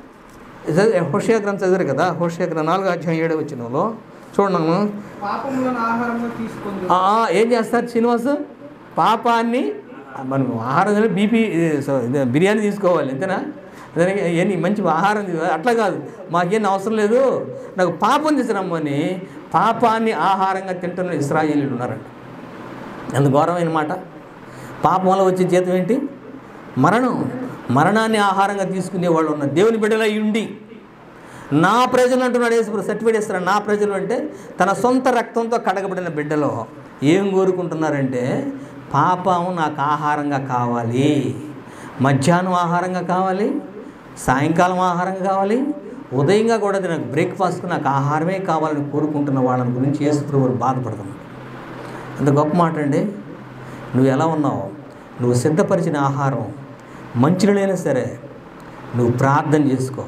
హోషియా గ్రంథం చదివారు కదా హోషియా గ్రంథం నాలుగు అధ్యాయం ఏడవ వచ్చినంలో చూడము పాపములను ఆహారంగా తీసుకుంది ఆ, ఏం చేస్తారు శ్రీనివాస్ పాపాన్ని మనం ఆహారం తిని బీపీ ఇది, సో, ఇది బిర్యానీ తీసుకోవాలి అంతేనా దానికి ఏంటి మంచి ఆహారం తీసుకోవాలి అట్లా కాదు మాకేం అవసరం లేదు నాకు పాపం తీసుకురమ్మని పాపాన్ని ఆహారంగా తింటున్న ఇస్రాయేలీలు ఉన్నారంట ఎంత ఘోరమైన మాట పాపం వల్ల వచ్చే జీతం ఏంటి మరణం మరణాన్ని ఆహారంగా తీసుకునే వాళ్ళు ఉన్నారు దేవుని బిడ్డలై ఉండి నా ప్రజలు అంటున్నాడు యేసు సర్టిఫికేట్ ఇస్తున్నాడు నా ప్రజలు అంటే తన సొంత రక్తంతో కడగబడిన బిడ్డలో ఏం కోరుకుంటున్నారంటే పాపం నాకు ఆహారంగా కావాలి మధ్యాహ్నం ఆహారంగా కావాలి సాయంకాలం ఆహారంగా కావాలి ఉదయంగా కూడా అది నాకు బ్రేక్ఫాస్ట్కు నాకు ఆహారమే కావాలని కోరుకుంటున్న వాళ్ళని గురించి యేసు ప్రభువు బాధపడుతున్నాడు అంత గొప్ప మాట అండి నువ్వు ఎలా ఉన్నావు నువ్వు సిద్ధపరిచిన ఆహారం మంచినీళ్ళైనా సరే నువ్వు ప్రార్థన చేసుకో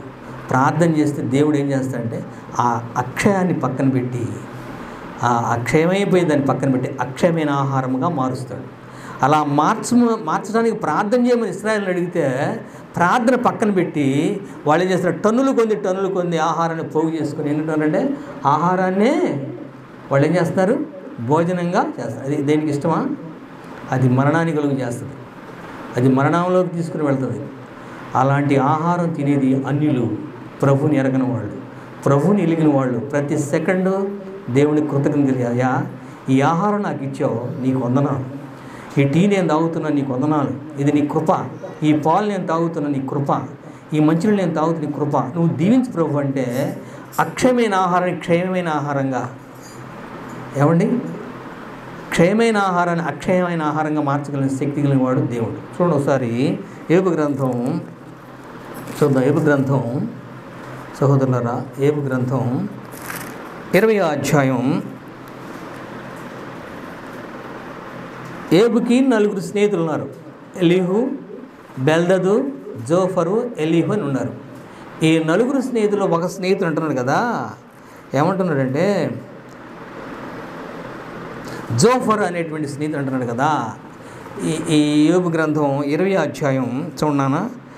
ప్రార్థన చేస్తే దేవుడు ఏం చేస్తాడంటే ఆ అక్షయాన్ని పక్కన పెట్టి ఆ అక్షయమైపోయి దాన్ని పక్కన పెట్టి అక్షయమైన ఆహారముగా మారుస్తాడు అలా మార్చ మార్చడానికి ప్రార్థన చేయమని ఇస్రాయల్ని అడిగితే ప్రార్థన పక్కన పెట్టి వాళ్ళు ఏం చేస్తారు టన్నులు కొంది టన్నులు కొంది ఆహారాన్ని పోగు చేసుకుని ఎన్ని టన్నులు అంటే ఆహారాన్నే వాళ్ళు ఏం చేస్తారు భోజనంగా చేస్తారు అది దేనికి ఇష్టమా అది మరణానికి కలుగు చేస్తుంది అది మరణంలోకి తీసుకుని వెళ్తుంది అలాంటి ఆహారం తినేది అన్యులు ప్రభుని ఎరగని వాళ్ళు ప్రభుని ఎలిగిన వాళ్ళు ప్రతి సెకండ్ దేవుని కృతజ్ఞత అయ్యా ఈ ఆహారం నాకు ఇచ్చావు నీకు వందనాలు ఈ టీ నేను తాగుతున్నా నీకు వందనాలు ఇది నీ కృప ఈ పాలు నేను తాగుతున్నా నీ కృప ఈ మంచినీళ్ళు నేను తాగుతున్న నీ కృప నువ్వు దీవించు ప్రభు అంటే అక్షయమైన ఆహారాన్ని క్షయమైన ఆహారంగా ఏమండి క్షయమైన ఆహారాన్ని అక్షయమైన ఆహారంగా మార్చగలిగిన శక్తి కలిగిన వాడు దేవుడు చూడండి ఒకసారి ఏబు గ్రంథం చూద్దాం ఏబు గ్రంథం సహోదరులరా ఏబు గ్రంథం ఇరవై అధ్యాయం ఏబుకి నలుగురు స్నేహితులు ఉన్నారు ఎలీహు బెల్దదు జోఫరు ఎలీహు అని ఉన్నారు ఈ నలుగురు స్నేహితులు ఒక స్నేహితుడు అంటున్నాడు కదా ఏమంటున్నాడంటే జోఫర్ అనేటువంటి స్నేహితుడు అంటున్నాడు కదా ఈ ఈ యోగు గ్రంథం ఇరవై అధ్యాయం చూడన్నానా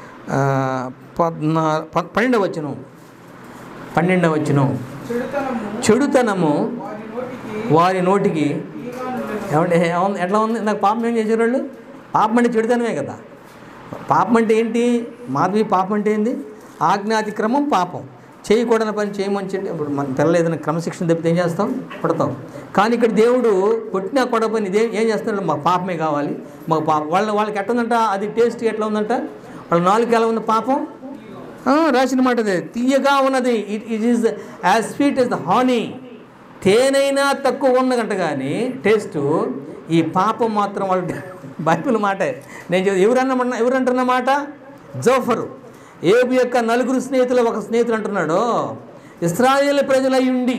పద్నా ప- పన్నెండవ వచనం పన్నెండవ వచనం చెడుతనము చెడుతనము వారి నోటికి వారి నోటికి తీగా నుండెను. ఏమంటే ఏముంది ఎట్లా ఉంది నాకు పాపం ఏం చేశారు వాళ్ళు పాపం అంటే చెడుతనమే కదా పాపం అంటే ఏంటి మాధవి పాపం అంటే ఏంది ఆజ్ఞాతిక్రమం పాపం చేయకూడని పని చేయమని చెప్పి ఇప్పుడు మన పిల్లలు ఏదైనా క్రమశిక్షణ తప్పితే ఏం చేస్తాం కొడతాం కానీ ఇక్కడ దేవుడు కొట్టినా కొడపని ఇదే ఏం చేస్తున్నాడు మా పాపమే కావాలి మాకు పాపం వాళ్ళ వాళ్ళకి ఎట్లా ఉందంట అది టేస్ట్ ఎట్లా ఉందంట వాళ్ళ నాలుగు ఎలా ఉంది పాపం ఆ, రాసిన మాట అదే తీయగా ఉన్నది it it is as sweet is the honey తేనైనా తక్కువ ఉన్నదంట కానీ టేస్ట్ ఈ పాపం మాత్రం వాళ్ళు బైబిల్ మాటే నేను చెప్ ఎవరన్నా ఎవరంటున్న మాట జోఫరు ఏబు యొక్క నలుగురు స్నేహితులు ఒక స్నేహితులు అంటున్నాడు ఇస్రాయేల్ ప్రజలై ఉండి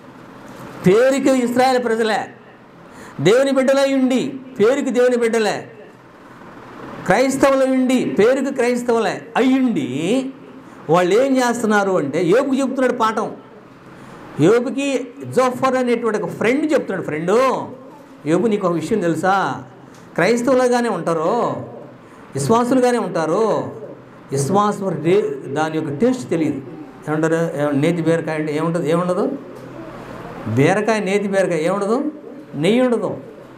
పేరుకి ఇస్రాయేల్ ప్రజలే దేవుని బిడ్డలై ఉండి పేరుకి దేవుని బిడ్డలే క్రైస్తవుల ఉండి పేరుకి క్రైస్తవులే అయ్యుండి వాళ్ళు ఏం చేస్తున్నారు అంటే యోబుకు చెప్తున్నాడు పాఠం యోబుకి జోఫర్ అనేటువంటి ఒక ఫ్రెండ్ చెప్తున్నాడు ఫ్రెండు యోబు నీకు ఒక విషయం తెలుసా క్రైస్తవులుగానే ఉంటారు విశ్వాసులుగానే ఉంటారు విశ్వాసం రే దాని యొక్క టేస్ట్ తెలియదు ఏమంటారు ఏమ- నేతి బీరకాయ అంటే ఏముంటుంది ఏముండదు బీరకాయ నేతి బీరకాయ ఏముండదు నెయ్యి ఉండదు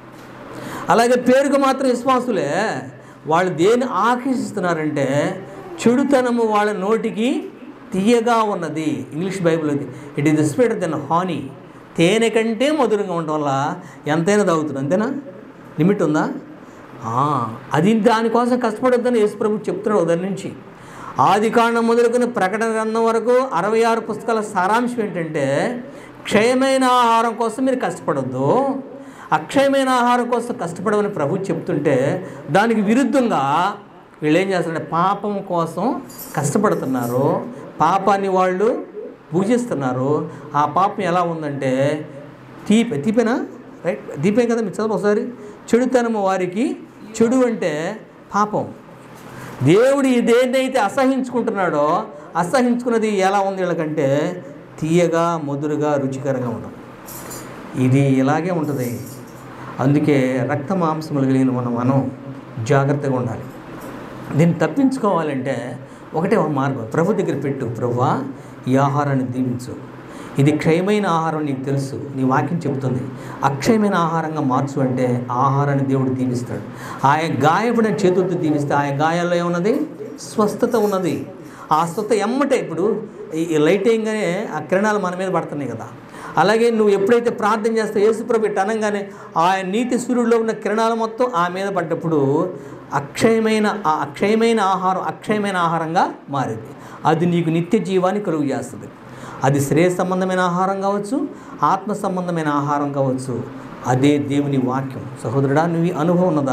అలాగే పేరుకు మాత్రం విశ్వాసులే వాళ్ళు దేన్ని ఆకర్షిస్తున్నారంటే చెడుతనము వాళ్ళ నోటికి తీయగా ఉన్నది ఇంగ్లీష్ బైబిల్ అది it is sweeter than honey తేనె కంటే మధురంగా ఉండడం వల్ల ఎంతైనా తాగుతుంది అంతేనా లిమిట్ ఉందా ఆ, అది దానికోసం కష్టపడొద్దని యేసుప్రభు చెప్తున్నాడు ఉదయం నుంచి ఆది కాండం మొదలుకొని ప్రకటన గ్రంథం వరకు అరవై ఆరు పుస్తకాల సారాంశం ఏంటంటే క్షయమైన ఆహారం కోసం మీరు కష్టపడొద్దు అక్షయమైన ఆహారం కోసం కష్టపడమని ప్రభు చెప్తుంటే దానికి విరుద్ధంగా వీళ్ళు ఏం చేస్తారంటే పాపం కోసం కష్టపడుతున్నారు పాపాన్ని వాళ్ళు పూజిస్తున్నారు ఆ పాపం ఎలా ఉందంటే తీపే తీపేనా రైట్ దీపే కదా మీరు చదువు ఒకసారి చెడుతనము వారికి చెడు అంటే పాపం దేవుడు దేన్నైతే అసహించుకుంటున్నాడో అసహించుకున్నది ఎలా ఉంది వీళ్ళకంటే తీయగా మధురుగా రుచికరంగా ఉండదు ఇది ఇలాగే ఉంటుంది అందుకే రక్త మాంసములు కలిగిన మనం మనం జాగ్రత్తగా ఉండాలి దీన్ని తప్పించుకోవాలంటే ఒకటే ఒక మార్గం ప్రభు దగ్గర పెట్టు ప్రభువా ఈ ఆహారాన్ని దీవించు ఇది క్షయమైన ఆహారం నీకు తెలుసు నీ వాక్యం చెబుతుంది అక్షయమైన ఆహారంగా మార్చు అంటే ఆ ఆహారాన్ని దేవుడు దీవిస్తాడు ఆయన గాయపడిన చేతులతో దీవిస్తే ఆయన గాయాల్లో ఏమున్నది స్వస్థత ఉన్నది ఆ స్వస్థత ఎమ్మటే ఇప్పుడు ఈ ఈ లైట్ వేయంగానే ఆ కిరణాలు మన మీద పడుతున్నాయి కదా అలాగే నువ్వు ఎప్పుడైతే ప్రార్థన చేస్తావు యేసుప్రభు ఇట్ట అనగానే ఆయన నీతి సూర్యుడిలో ఉన్న కిరణాలు మొత్తం ఆ మీద పడ్డప్పుడు అక్షయమైన ఆ అక్షయమైన ఆహారం అక్షయమైన ఆహారంగా మారింది అది నీకు నిత్య జీవాన్ని కలుగు చేస్తుంది అది శ్రేయ సంబంధమైన ఆహారం కావచ్చు ఆత్మ సంబంధమైన ఆహారం కావచ్చు అదే దేవుని వాక్యం సహోదరుడా నువ్వు ఈ అనుభవం ఉన్నదా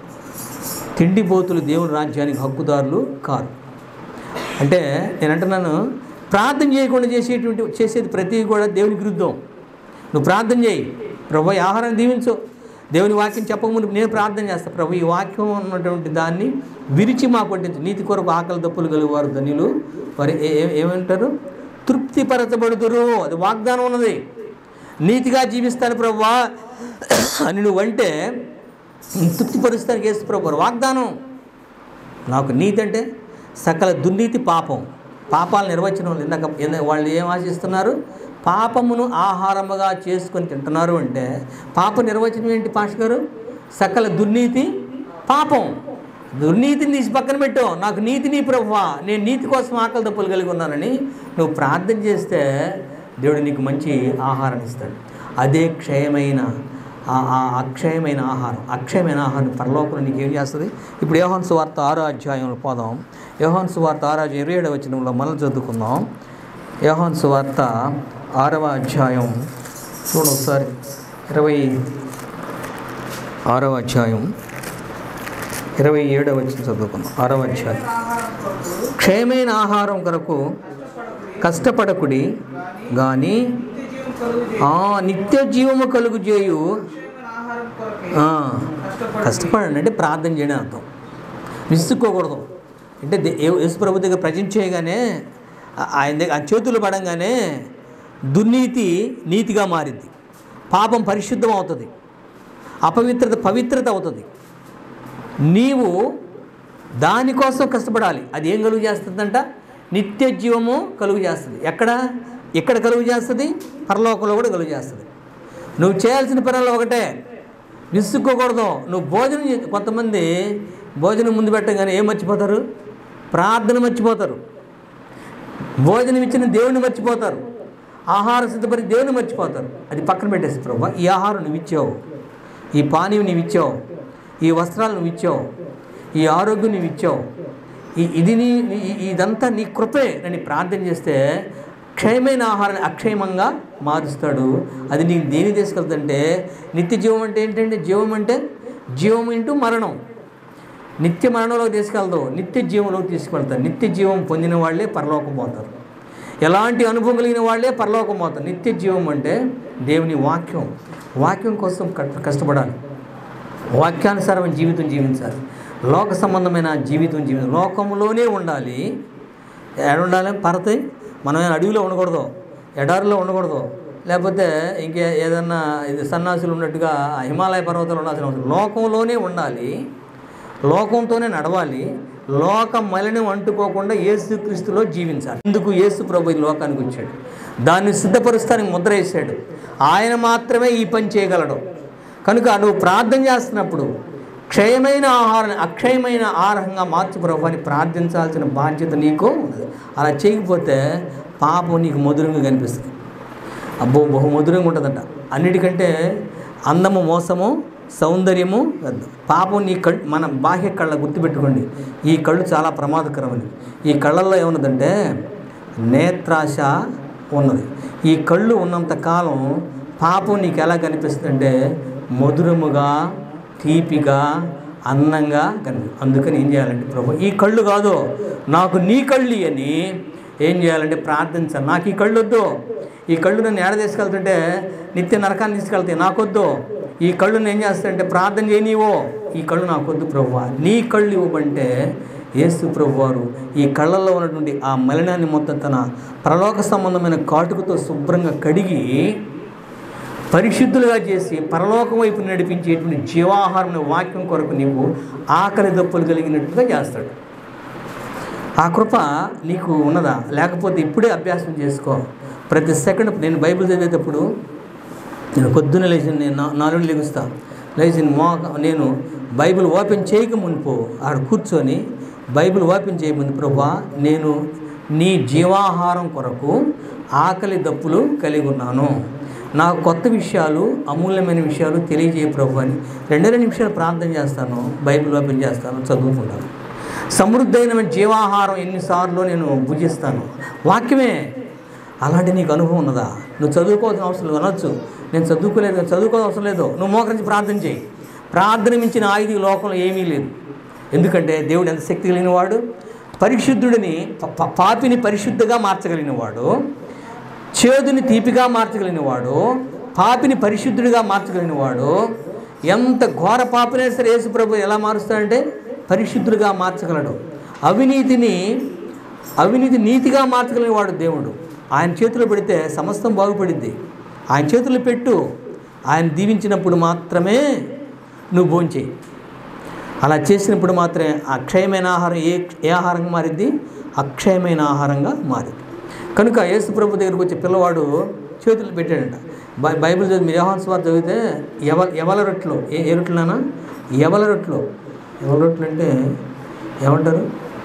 తిండిపోతులు దేవుని రాజ్యానికి హక్కుదారులు కారు అంటే నేను అంటున్నాను ప్రార్థన చేయకుండా చేసేటువంటి చేసేది ప్రతిదీ కూడా దేవునికి విరుద్ధం నువ్వు ప్రార్థన చేయి ప్రభు ఈ ఆహారాన్ని దీవించు దేవుని వాక్యం చెప్పకముందు నేను ప్రార్థన చేస్తాను ప్రభు ఈ వాక్యం ఉన్నటువంటి దాన్ని విరిచి మా పట్టించు నీతి కొరకు ఆకలి దప్పులు కలిగేవారు ధనిలు వారు ఏ- ఏ- ఏమంటారు తృప్తిపరచబడుదురు అది వాగ్దానం ఉన్నది నీతిగా జీవిస్తాను ప్రభువా అని నువ్వంటే తృప్తిపరుస్తానికి వేసు ప్రభు వారు వాగ్దానం నాకు నీతి అంటే సకల దుర్నీతి పాపం పాపాల నిర్వచనం ఇందాక ఇందాక వాళ్ళు ఏం ఆశిస్తున్నారు పాపమును ఆహారముగా చేసుకొని తింటున్నారు అంటే పాప నిర్వచనం ఏంటి పాష గారు సకల దుర్నీతి పాపం దుర్నీతిని తీసి పక్కన పెట్టు నాకు నీతి నీ ప్రభువా నేను నీతి కోసం ఆకలి తప్పులు కలిగి ఉన్నానని నువ్వు ప్రార్థన చేస్తే దేవుడు నీకు మంచి ఆహారం ఇస్తాడు అదే క్షయమైన ఆ- ఆ అక్షయమైన ఆహారం అక్షయమైన ఆహారం పరలోకంలో నీకు ఏం చేస్తుంది ఇప్పుడు యోహాన్ సువార్త ఆరో అధ్యాయంలో పోదాం యోహాన్ సువార్త ఆరో అధ్యాయం ఇరవై ఏడవ వచనంలో మనం చదువుకుందాం యోహాన్ సువార్త ఆరవ అధ్యాయం చూడండి ఒకసారి ఇరవై ఆరవ అధ్యాయం ఇరవై ఏడవ వచ్చిన చదువుకుందాం ఆరవ అధ్యాయం ఆహారం కొరకు క్షయమైన ఆహారం కొరకు కష్టపడకుడి కానీ నిత్య జీవం కలుగు ఆ, నిత్య జీవము కలుగు చేయి. చేయు క్షేమమైన ఆహారం కొరకే ఆ, కష్టపడండి. కష్టపడండి అంటే ప్రార్థన చేయడం అర్థం విసుక్కోకూడదు అంటే దే- ఏ- యేసు ప్రభు దగ్గర ప్రజెంట్ చేయగానే ఆ- ఆయన దగ్గర ఆ చేతులు పడంగానే దుర్నీతి నీతిగా మారింది పాపం పరిశుద్ధం అవుతుంది అపవిత్రత పవిత్రత అవుతుంది నీవు దానికోసం కష్టపడాలి అది ఏం కలుగు చేస్తుందంట నిత్య జీవము కలుగు చేస్తుంది ఎక్కడ ఎక్కడ కలుగు చేస్తుంది పరలోకంలో కూడా కలుగు చేస్తుంది నువ్వు చేయాల్సిన పనులు ఒకటే విసుక్కోకూడదు నువ్వు భోజనం చే- కొంతమంది భోజనం ముందు పెట్టగానే ఏం మర్చిపోతారు ప్రార్థన మర్చిపోతారు భోజనం ఇచ్చిన దేవుని మర్చిపోతారు ఆహారం సిద్ధపడి దేవుని మర్చిపోతారు అది పక్కన పెట్టేసి ప్రభు ఈ ఆహారం నువ్వు ఇచ్చావు ఈ పానీయం నువ్వు ఇచ్చావు ఈ వస్త్రాలు నువ్వు ఇచ్చావు ఈ ఆరోగ్యం నువ్వు ఇచ్చావు ఈ ఇది నీ ఈ- ఇదంతా నీ కృపే అని ప్రార్థన చేస్తే క్షయమైన ఆహారాన్ని అక్షయమంగా మారుస్తాడు అది నీకు దేని తీసుకెళ్తుంటే నిత్య జీవం అంటే ఏంటంటే జీవం అంటే జీవం ఇంటూ మరణం నిత్య మరణంలోకి తీసుకెళ్దు నిత్య జీవంలోకి తీసుకెళ్తారు నిత్య జీవం పొందిన వాళ్ళే పరలోకం పోతారు ఎలాంటి అనుభవం కలిగిన వాళ్ళే పరలోకం పోతారు నిత్య జీవం అంటే దేవుని వాక్యం వాక్యం కోసం కష్ట- కష్టపడాలి వాక్యానుసారమైన జీవితం జీవించాలి లోక సంబంధమైన జీవితం జీవితం లోకంలోనే ఉండాలి ఎక్కడ ఉండాలి పరతే మనం ఏం అడవిలో ఉండకూడదు ఎడారిలో ఉండకూడదు లేకపోతే ఇంకే ఏదన్నా ఇది సన్నాసులు ఉన్నట్టుగా ఆ హిమాలయ పర్వతాలు ఉండాల్సిన అవసరం లోకంలోనే ఉండాలి లోకంతోనే నడవాలి లోక మలినం అంటుకోకుండా యేసుక్రీస్తులో జీవించాలి ఎందుకు యేసు ప్రభు ఈ లోకానికి వచ్చాడు దాన్ని సిద్ధపరుస్తానికి ముద్ర వేసాడు ఆయన మాత్రమే ఈ పని చేయగలడు కనుక నువ్వు ప్రార్థన చేస్తున్నప్పుడు క్షయమైన ఆహారాన్ని అక్షయమైన ఆహారంగా మార్చు ప్రభు అని ప్రార్థించాల్సిన బాధ్యత నీకు ఉన్నది అలా చేయకపోతే పాపం నీకు మధురంగా కనిపిస్తుంది అబ్బో బహు మధురంగా ఉంటుందంట అన్నిటికంటే అందము మోసము సౌందర్యము వద్దు పాపం నీ కళ్ళు మన బాహ్య కళ్ళ గుర్తుపెట్టుకోండి ఈ కళ్ళు చాలా ప్రమాదకరమైనవి ఈ కళ్ళల్లో ఏమున్నదంటే నేత్రాశ ఉన్నది ఈ కళ్ళు ఉన్నంత కాలం పాపం నీకు ఎలా కనిపిస్తుందంటే మధురముగా తీపిగా అందంగా కనిపి అందుకని ఏం చేయాలంటే ప్రభు ఈ కళ్ళు కాదు నాకు నీ కళ్ళు అని ఏం చేయాలంటే ప్రార్థించాలి నాకు ఈ కళ్ళు వద్దు ఈ కళ్ళు నన్ను ఏడ తీసుకెళ్తుంటే నిత్య నరకాన్ని తీసుకెళ్తాయి నాకొద్దు ఈ కళ్ళు నేను ఏం చేస్తానంటే ప్రార్థన చేయనివో ఈ కళ్ళు నాకొద్దు ప్రభు నీ కళ్ళు ఇవ్వమంటే యేసు ప్రభు వారు ఈ కళ్ళల్లో ఉన్నటువంటి ఆ మలినాన్ని మొత్తం తన ప్రలోక సంబంధమైన కాటుకతో శుభ్రంగా కడిగి పరిశుద్ధులుగా చేసి పరలోకం వైపు నడిపించేటువంటి జీవాహారం వాక్యం కొరకు నీవు ఆకలి దప్పులు కలిగినట్టుగా చేస్తాడు ఆ కృప నీకు ఉన్నదా లేకపోతే ఇప్పుడే అభ్యాసం చేసుకో ప్రతి సెకండ్ నేను బైబిల్ చదివేటప్పుడు నేను పొద్దున్న లేచి నేను నా- నాలుగు లెగుస్తా లేచి మో నేను బైబిల్ ఓపెన్ చేయక మునుపు ఆడ కూర్చొని బైబిల్ ఓపెన్ చేయముందు ప్రభా నేను నీ జీవాహారం కొరకు ఆకలి దప్పులు కలిగి ఉన్నాను నాకు కొత్త విషయాలు అమూల్యమైన విషయాలు తెలియజేయ ప్రభు అని రెండే రెండు నిమిషాలు ప్రార్థన చేస్తాను బైబిల్ ఓపెన్ చేస్తాను చదువుకుంటాను సమృద్ధైన జీవాహారం ఎన్నిసార్లు నేను భుజిస్తాను వాక్యమే అలాంటి నీకు అనుభవం ఉన్నదా నువ్వు చదువుకోవాల్సిన అవసరం లేదు అనొచ్చు నేను చదువుకోలేదు కదా, చదువుకోవాల్సిన అవసరం లేదు నువ్వు మోకరించి ప్రార్థన చేయి ప్రార్థన మించిన ఆయుధి ఈ లోకంలో ఏమీ లేదు ఎందుకంటే దేవుడు ఎంత శక్తి కలిగిన వాడు పరిశుద్ధుడిని ప- ప- పాపిని పరిశుద్ధగా మార్చగలిగిన వాడు చేదుని తీపిగా మార్చగలిగిన వాడు పాపిని పరిశుద్ధుడిగా మార్చగలిగిన వాడు ఎంత ఘోర పాపినే సరే యేసు ప్రభు ఎలా మారుస్తాడంటే పరిశుద్ధుడిగా మార్చగలడు అవినీతిని అవినీతి నీతిగా మార్చగలిగిన వాడు దేవుడు ఆయన చేతిలో పెడితే సమస్తం బాగుపడిద్ది ఆయన చేతిలో పెట్టు ఆయన దీవించినప్పుడు మాత్రమే నువ్వు భోంచేయి అలా చేసినప్పుడు మాత్రమే అక్షయమైన ఆహారం ఏ ఏ ఆహారంగా మారిద్ది అక్షయమైన ఆహారంగా మారిద్ది కనుక యేసు ప్రభు దగ్గరికి వచ్చే పిల్లవాడు చేతులు పెట్టాడంట బై బైబిల్ చదివి మీరు యోహాన్ స్వార్ చదివితే ఎవ ఎవల రొట్టెలు ఏ ఏ రొట్టెలనా ఎవల రొట్టెలు ఎవల రొట్టెలు అంటే ఏమంటారు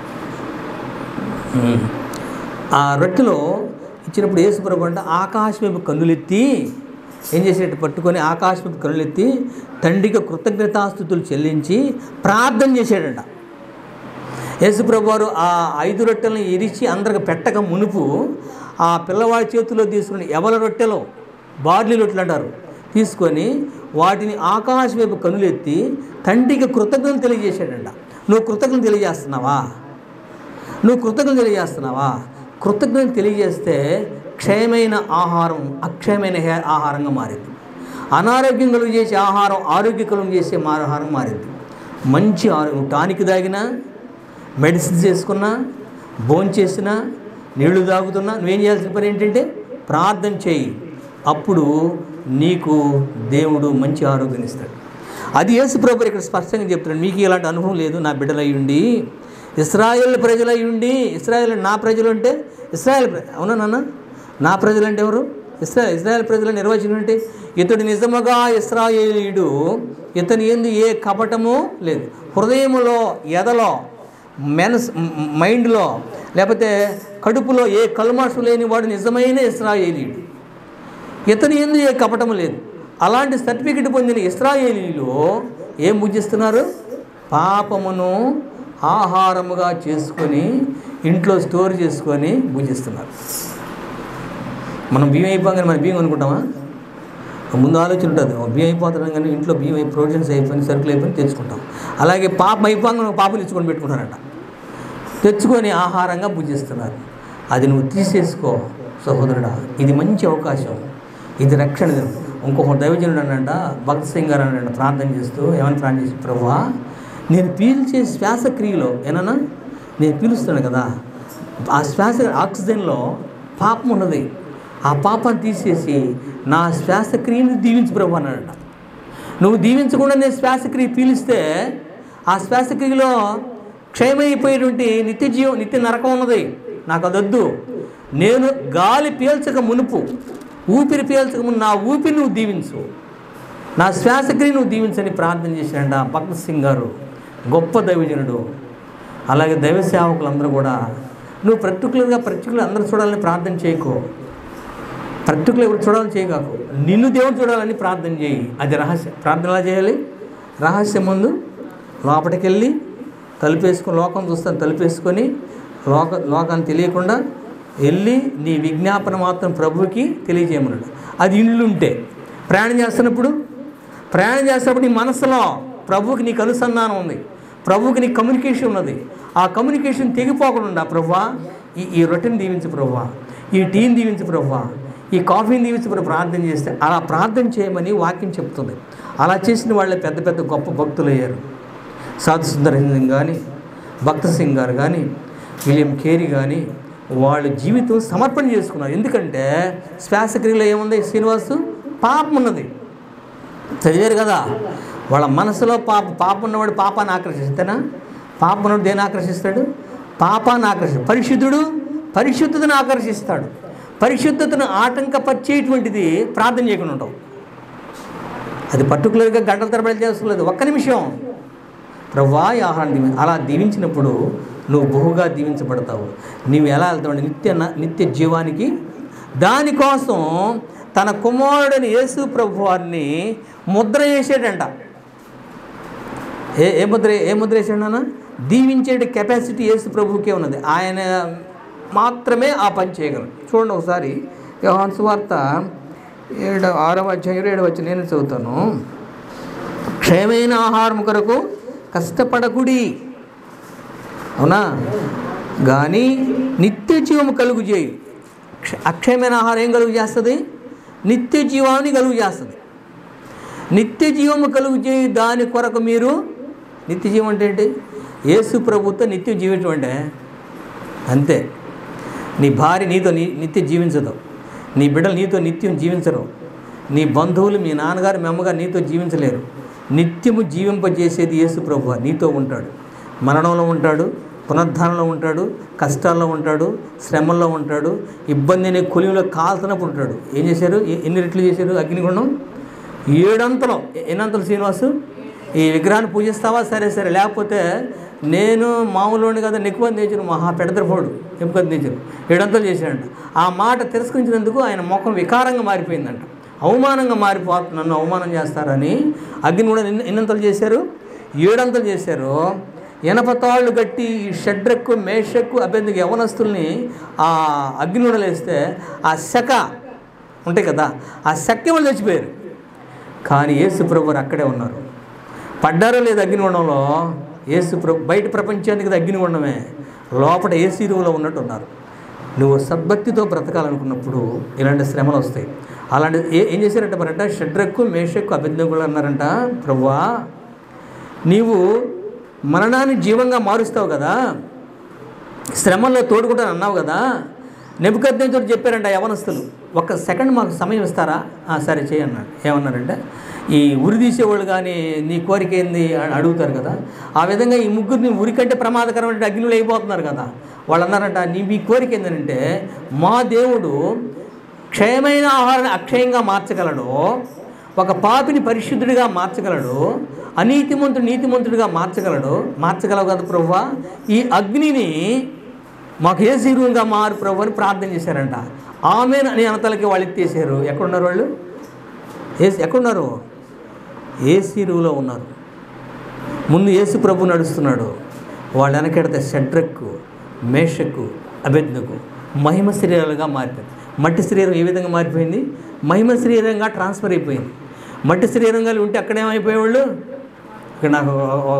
ఉమ్. ఆ రొట్టెలో ఇచ్చినప్పుడు యేసు ప్రభు అంటే ఆకాశం వైపు కన్నులెత్తి ఏం చేసేటట్టు పట్టుకొని ఆకాశం వైపు కన్నులెత్తి తండ్రికి కృతజ్ఞతాస్థుతులు చెల్లించి ప్రార్థన చేశాడంట యేసుప్రభు వారు ఆ ఐదు రొట్టెలను ఇరిచి అందరికి పెట్టక మునుపు ఆ పిల్లవాడి చేతిలో తీసుకుని ఎవల రొట్టెలో బార్లీ రొట్టెలు అంటారు తీసుకొని వాటిని ఆకాశం వైపు కనులెత్తి తండ్రికి కృతజ్ఞతలు తెలియజేశాడంట నువ్వు కృతజ్ఞతలు తెలియజేస్తున్నావా నువ్వు కృతజ్ఞతలు తెలియజేస్తున్నావా కృతజ్ఞతలు తెలియజేస్తే క్షయమైన ఆహారం అక్షయమైన హే- ఆహారంగా మారింది అనారోగ్యం కలుగు చేసే ఆహారం ఆరోగ్య కలుగు చేసే మా- ఆహారం మారింది మంచి ఆరోగ్యం టానిక్ తాగినా మెడిసిన్ చేసుకున్నా భోంచేసినా నీళ్లు తాగుతున్నా నువ్వేం చేయాల్సిన పని ఏంటంటే ప్రార్థన చేయి అప్పుడు నీకు దేవుడు మంచి ఆరోగ్యం ఇస్తాడు అది యేసు ప్రభు ఇక్కడ స్పష్టంగా చెప్తున్నాడు మీకు ఇలాంటి అనుభవం లేదు నా బిడ్డలయ్యుండి ఇస్రాయేల్ ప్రజలయ్యుండి ఇస్రాయేల్ నా ప్రజలు అంటే ఇస్రాయేల్ ప్ర- అవునా నాన్న నా ప్రజలు అంటే ఎవరు ఇస్రా ఇజ్రాయెల్ ప్రజల నిర్వచనం అంటే ఇతడు నిజముగా ఇస్రాయేలీయుడు ఇతని ఎందు ఏ కపటము లేదు హృదయములో ఎదలో మెనస్ మ్- మైండ్లో లేకపోతే కడుపులో ఏ కల్మాషు లేని వాడు నిజమైన ఇస్రాయేలీయుడు ఇతని ఎందు ఏ కపటము లేదు అలాంటి సర్టిఫికెట్ పొందిన ఇస్రాయేలీలు ఏం భుజిస్తున్నారు పాపమును ఆహారముగా చేసుకొని ఇంట్లో స్టోర్ చేసుకొని భుజిస్తున్నారు మనం బియ్యం అయిపోగానే మన బియ్యం అనుకుంటామా ముందు ఆలోచన ఉంటుంది ఓ బియ్యం అయిపోతున్నాం కానీ ఇంట్లో బియ్యం అయి ప్రొవిజన్స్ అయిపోయి సరుకులు అయిపోయి తెచ్చుకుంటాం అలాగే పాపం అయిపోగానే ఒక పాపం తెచ్చుకొని పెట్టుకుంటారంట తెచ్చుకొని ఆహారంగా భుజిస్తున్నారు అది నువ్వు తీసేసుకో సహోదరుడా ఇది మంచి అవకాశం ఇది రక్షణ దినం ఇంకొక దైవజనుడు అనంట భక్త సింగ్ గారు అనంట ప్రార్థన చేస్తూ ఏమని ప్రార్థన చేసి ప్రభువా నేను పీల్చే శ్వాసక్రియలో ఏనన్నా నేను పీలుస్తున్నాను కదా ఆ శ్వాస ఆక్సిజన్లో పాపం ఉన్నది ఆ పాపాన్ని తీసేసి నా శ్వాసక్రియను దీవించు ప్రభు అన్నాడట నువ్వు దీవించకుండా నేను శ్వాసక్రియ పీలిస్తే ఆ శ్వాసక్రియలో క్షయమైపోయేటువంటి నిత్య జీవం నిత్య నరకం ఉన్నది నాకు అదొద్దు నేను గాలి పీల్చక మునుపు ఊపిరి పీల్చక మును నా ఊపిరి నువ్వు దీవించు నా శ్వాసక్రియ నువ్వు దీవించని ప్రార్థన చేశాడంట భగత్ సింగ్ గారు గొప్ప దైవజనుడు అలాగే దైవ సేవకులందరూ కూడా నువ్వు పర్టికులర్గా పర్టికులర్ అందరూ చూడాలని ప్రార్థన చేయకు పర్టికులర్ ఎవరు చూడాలని చేయగాకు నిన్ను దేవుడు చూడాలని ప్రార్థన చేయి అది రహస్యం ప్రార్థన ఎలా చేయాలి రహస్యం ముందు లోపలికి వెళ్ళి తలుపేసుకొని లోకం చూస్తాను తలుపేసుకొని లోక లోకాన్ని తెలియకుండా వెళ్ళి నీ విజ్ఞాపన మాత్రం ప్రభువుకి తెలియజేయమన్నాడు అది ఇల్లు ఉంటే ప్రయాణం చేస్తున్నప్పుడు ప్రయాణం చేస్తున్నప్పుడు నీ మనసులో ప్రభువుకి నీకు అనుసంధానం ఉంది ప్రభువుకి నీకు కమ్యూనికేషన్ ఉన్నది ఆ కమ్యూనికేషన్ తెగిపోకుండా ప్రభువా ఈ ఈ రొట్టెని దీవించు ప్రభువా ఈ టీని దీవించు ప్రభువా ఈ కాఫీని దీవించి ప్రభు ప్రార్థన చేస్తే అలా ప్రార్థన చేయమని వాక్యం చెప్తుంది అలా చేసిన వాళ్ళే పెద్ద పెద్ద గొప్ప భక్తులు అయ్యారు సాధు సుందర సింగ్ కానీ భక్త సింగ్ గారు కానీ విలియం కేరీ కానీ వాళ్ళ జీవితం సమర్పణ చేసుకున్నారు ఎందుకంటే శ్వాసక్రియలో ఏముంది శ్రీనివాసు పాపం ఉన్నది చదివారు కదా వాళ్ళ మనసులో పాప పాప ఉన్నవాడు పాపాన్ని ఆకర్షిస్తేనా పాపం ఉన్నవాడు దేని ఆకర్షిస్తాడు పాపాన్ని ఆకర్షిస్తాడు పరిశుద్ధుడు పరిశుద్ధతను ఆకర్షిస్తాడు పరిశుద్ధతను ఆటంకపరిచేటువంటిది ప్రార్థన చేయకుండా ఉంటావు అది పర్టికులర్గా గంటల తరబడి చేసుకోలేదు ఒక్క నిమిషం ప్రవ్వా ఈ ఆహారం దీవి అలా దీవించినప్పుడు నువ్వు బహుగా దీవించబడతావు నువ్వు ఎలా వెళ్తావు అంటే నిత్య న- నిత్య జీవానికి దానికోసం తన కుమారుడిని యేసు ప్రభు వారిని ముద్ర వేసాడంట ఏ ఏ ముద్ర ఏ ముద్ర వేసాడు నాన్న దీవించే కెపాసిటీ యేసు ప్రభువుకే ఉన్నది ఆయన మాత్రమే ఆ పని చేయగలరు చూడండి ఒకసారి యోహాన్ సువార్త ఏడు ఆరవ అధ్యాయం ఏడవ వచ్చి నేను చదువుతాను క్షయమైన ఆహారం కొరకు కష్టపడకుడి అవునా కానీ నిత్య జీవము కలుగు చేయి క్ష- అక్షయమైన ఆహారం ఏం కలుగు చేస్తుంది నిత్య జీవాన్ని కలుగు చేస్తుంది నిత్య జీవము కలుగు చేయి దాని కొరకు మీరు నిత్య జీవం అంటే ఏంటి యేసు ప్రభుత్వ నిత్య జీవితం అంటే అంతే నీ భార్య నీతో ని నిత్యం జీవించదు నీ బిడ్డలు నీతో నిత్యం జీవించరు నీ బంధువులు మీ నాన్నగారు మీ అమ్మగారు నీతో జీవించలేరు నిత్యము జీవింపజేసేది యేసు ప్రభు నీతో ఉంటాడు మరణంలో ఉంటాడు పునరుద్ధానంలో ఉంటాడు కష్టాల్లో ఉంటాడు శ్రమల్లో ఉంటాడు ఇబ్బంది అనే కొలిమిలో కాల్తున్నప్పుడు ఉంటాడు ఏం చేశారు ఎ- ఎన్ని రెట్లు చేశారు అగ్నిగుండం ఏడంతలో ఎ- ఎన్నంతలు శ్రీనివాసు ఈ విగ్రహాన్ని పూజిస్తావా సరే సరే లేకపోతే నేను మామూలు కదా నెక్కువ నేచరు మహా పెడతరపోడు ఎక్కువ నేచరు ఏడంతలు చేశాడంట ఆ మాట తిరస్కరించినందుకు ఆయన ముఖం వికారంగా మారిపోయిందంట అవమానంగా మారిపోతు నన్ను అవమానం చేస్తారని అగ్ని కూడా ఎన్ని- ఎన్నంతలు చేశారు ఏడంతలు చేశారు ఎనపతాళ్ళు గట్టి ఈ షడ్రెక్కు మేషక్కు అభ్యర్థికి యవనస్తుల్ని ఆ అగ్నిగుండలు వేస్తే ఆ శక ఉంటాయి కదా ఆ శక్తి వాళ్ళు చచ్చిపోయారు కానీ యేసు ప్రభు వారు అక్కడే ఉన్నారు పడ్డారో లేదు అగ్నిగుండంలో యేసు ప్రభు బయట ప్రపంచానికి అది అగ్నిగుండమే లోపల ఏసీ రూమ్లో ఉన్నట్టు ఉన్నారు నువ్వు సద్భక్తితో బ్రతకాలనుకున్నప్పుడు ఇలాంటి శ్రమలు వస్తాయి అలాంటి ఏ ఏం చేశారంట మరంట షడ్రకు మేషక్కు అభిజ్ఞకులు అన్నారంట ప్రభువా నీవు మరణాన్ని జీవంగా మారుస్తావు కదా శ్రమల్లో తోడుకుంటాను అన్నావు కదా నెబుకద్నేశ్వరు చెప్పారంట యవనస్తులు ఒక్క సెకండ్ మాకు సమయం ఇస్తారా "ఆ, సరే చేయి అన్నాడు ఏమన్నారంటే ఈ ఉరి తీసేవాళ్ళు కానీ నీ కోరిక ఏంది అని అడుగుతారు కదా ఆ విధంగా ఈ ముగ్గురిని ఉరి కంటే ప్రమాదకరమైన అగ్నిలో అయిపోతున్నారు కదా వాళ్ళు అన్నారంట నీ మీ కోరిక ఏంటంటే మా దేవుడు క్షయమైన ఆహారాన్ని అక్షయంగా మార్చగలడు ఒక పాపిని పరిశుద్ధుడిగా మార్చగలడు అనీతిమంతుడు నీతిమంతుడిగా మార్చగలడు మార్చగలవు కదా ప్రభువా ఈ అగ్నిని మాకు ఏ శీరువుగా మారు ప్రభు అని ప్రార్థన చేశారంట ఆమె అని అనతలకి వాళ్ళు ఎత్తేసారు ఎక్కడున్నారు వాళ్ళు ఏ ఎక్కడున్నారు ఏ శీరువులో ఉన్నారు ముందు యేసు ప్రభు నడుస్తున్నాడు వాళ్ళు వెనకెడితే షడ్రకు మేషకు అభెజ్ఞకు మహిమ శరీరాలుగా మారిపోయింది మట్టి శరీరం ఏ విధంగా మారిపోయింది మహిమ శరీరంగా ట్రాన్స్ఫర్ అయిపోయింది మట్టి శరీరంగా ఉంటే అక్కడేమైపోయేవాళ్ళు ఇక్కడ నాకు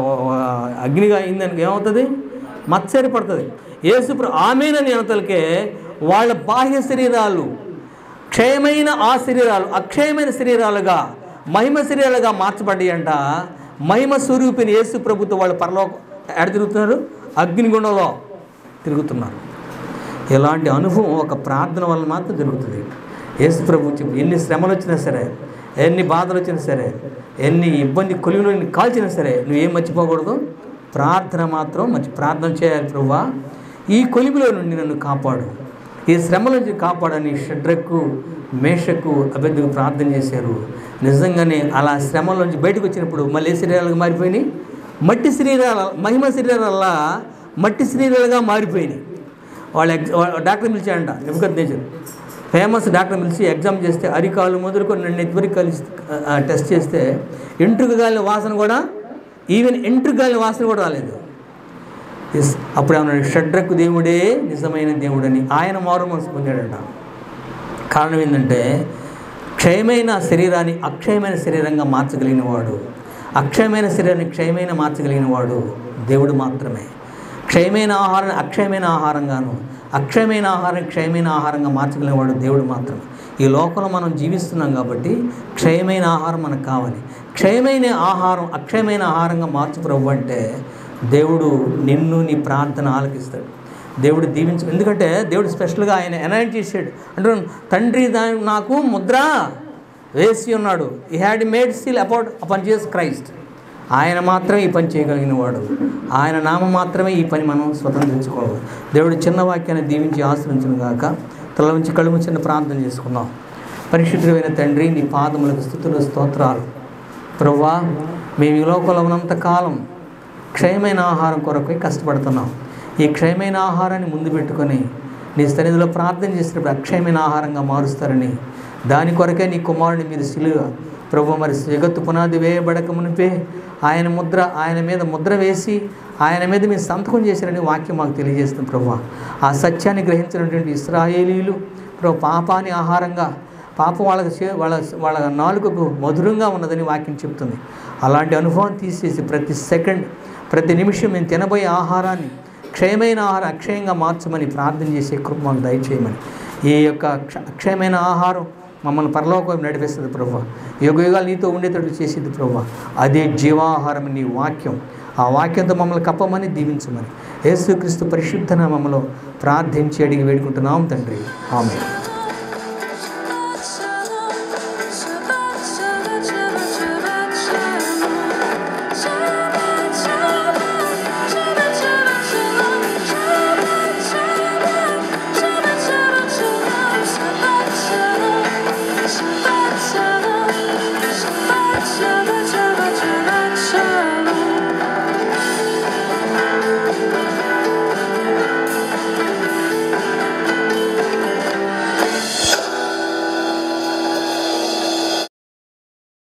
అగ్నిగా అయిందానికి ఏమవుతుంది మత్సరి పడుతుంది యేసు ప్ర- ఆమెనని అనతలకే వాళ్ళ బాహ్య శరీరాలు క్షయమైన ఆ శరీరాలు అక్షయమైన శరీరాలుగా మహిమ శరీరాలుగా మార్చబడ్డాయి అంట మహిమ స్వరూపిని యేసు ప్రభుత్వం వాళ్ళు పరలోక ఎడ తిరుగుతున్నారు అగ్నిగుండంలో తిరుగుతున్నారు ఇలాంటి అనుభవం ఒక ప్రార్థన వల్ల మాత్రం జరుగుతుంది యేసు ప్రభు చెప్పు ఎన్ని శ్రమలు వచ్చినా సరే ఎన్ని బాధలు వచ్చినా సరే ఎన్ని ఇబ్బంది కొలిలో కాల్చినా సరే నువ్వేం మర్చిపోకూడదు ప్రార్థన మాత్రం మంచి ప్రార్థన చేయాలి ప్రభువా ఈ కొలిమిలో నుండి నన్ను కాపాడు ఈ శ్రమల నుంచి కాపాడని షడ్రకు మేషకు అభ్యర్థికి ప్రార్థన చేశారు నిజంగానే అలా శ్రమల నుంచి బయటకు వచ్చినప్పుడు మళ్ళీ ఏ శరీరాలుగా మారిపోయినాయి మట్టి శరీరాల మహిమ శరీరాల మట్టి శరీరాలుగా మారిపోయినాయి వాళ్ళు ఎగ్జ వా- డాక్టర్ పిలిచాడంట నిపుకత్ నేచర్ ఫేమస్ డాక్టర్ పిలిచి ఎగ్జామ్ చేస్తే అరికాలు మొదలుకొని రెండు నెత్తివరికి కలిసి ఆ, టెస్ట్ చేస్తే ఎంట్రుక గాలిన వాసన కూడా ఈవెన్ ఎంట్రుక గాలిన వాసన కూడా రాలేదు ఎస్ అప్పుడు ఏమన్నాడు షడ్రకు దేవుడే నిజమైన దేవుడని ఆయన మారు మనసు పొందాడంట కారణం ఏంటంటే క్షయమైన శరీరాన్ని అక్షయమైన శరీరంగా మార్చగలిగిన వాడు అక్షయమైన శరీరాన్ని క్షయమైన మార్చగలిగిన వాడు దేవుడు మాత్రమే క్షయమైన ఆహారాన్ని అక్షయమైన ఆహారంగాను అక్షయమైన ఆహారం క్షయమైన ఆహారంగా మార్చగలిగిన వాడు దేవుడు మాత్రమే ఈ లోకంలో మనం జీవిస్తున్నాం కాబట్టి క్షయమైన ఆహారం మనకు కావాలి క్షయమైన ఆహారం అక్షయమైన ఆహారంగా మార్చు ప్రభు అంటే దేవుడు నిన్ను నీ ప్రార్థన ఆలకిస్తాడు దేవుడు దీవించు ఎందుకంటే దేవుడు స్పెషల్గా ఆయన ఎనౌన్స్ చేశాడు అంటే తండ్రి దా- నాకు ముద్ర వేసి ఉన్నాడు ఈ had made still about upon Jesus Christ ఆయన మాత్రమే ఈ పని చేయగలిగిన వాడు ఆయన నామం మాత్రమే ఈ పని మనం స్వతంత్రించుకోవాలి దేవుడు చిన్న వాక్యాన్ని దీవించి ఆశ్రయించను గాక తల నుంచి కళ్ళు చిన్న ప్రార్థన చేసుకుందాం పరిశుద్ధమైన తండ్రి నీ పాదములకు స్థుతులు స్తోత్రాలు ప్రవ్వా మేము ఈ లోకంలో ఉన్నంత కాలం క్షయమైన ఆహారం కొరకై కష్టపడుతున్నాం ఈ క్షయమైన ఆహారాన్ని ముందు పెట్టుకొని నీ సన్నిధిలో ప్రార్థన చేసినప్పుడు అక్షయమైన ఆహారంగా మారుస్తారని దాని కొరకే నీ కుమారుని మీరు సిలువ ప్రభు మరి జగత్తు పునాది వేయబడక మునిపే ఆయన ముద్ర ఆయన మీద ముద్ర వేసి ఆయన మీద మీరు సంతకం చేశారని వాక్యం మాకు తెలియజేస్తుంది ప్రభు ఆ సత్యాన్ని గ్రహించినటువంటి ఇస్రాయేలీలు ప్రభు పాపాన్ని ఆహారంగా పాపం వాళ్ళకి చే వాళ్ళ వాళ్ళ నాలుకకు మధురంగా ఉన్నదని వాక్యం చెప్తుంది అలాంటి అనుభవం తీసేసి ప్రతి సెకండ్ ప్రతి నిమిషం మేము తినబోయే ఆహారాన్ని క్షయమైన ఆహారం అక్షయంగా మార్చమని ప్రార్థన చేసే కృప మాకు దయచేయమని ఈ యొక్క క్ష- అక్షయమైన ఆహారం మమ్మల్ని పరలోకం నడిపిస్తుంది ప్రభు యుగ యుగాలు నీతో ఉండేటట్టు చేసేది ప్రభు అదే జీవాహారం నీ వాక్యం ఆ వాక్యంతో మమ్మల్ని కప్పమని దీవించమని యేసుక్రీస్తు పరిశుద్ధ నామములో ప్రార్థించి అడిగి వేడుకుంటున్నాం తండ్రి ఆమె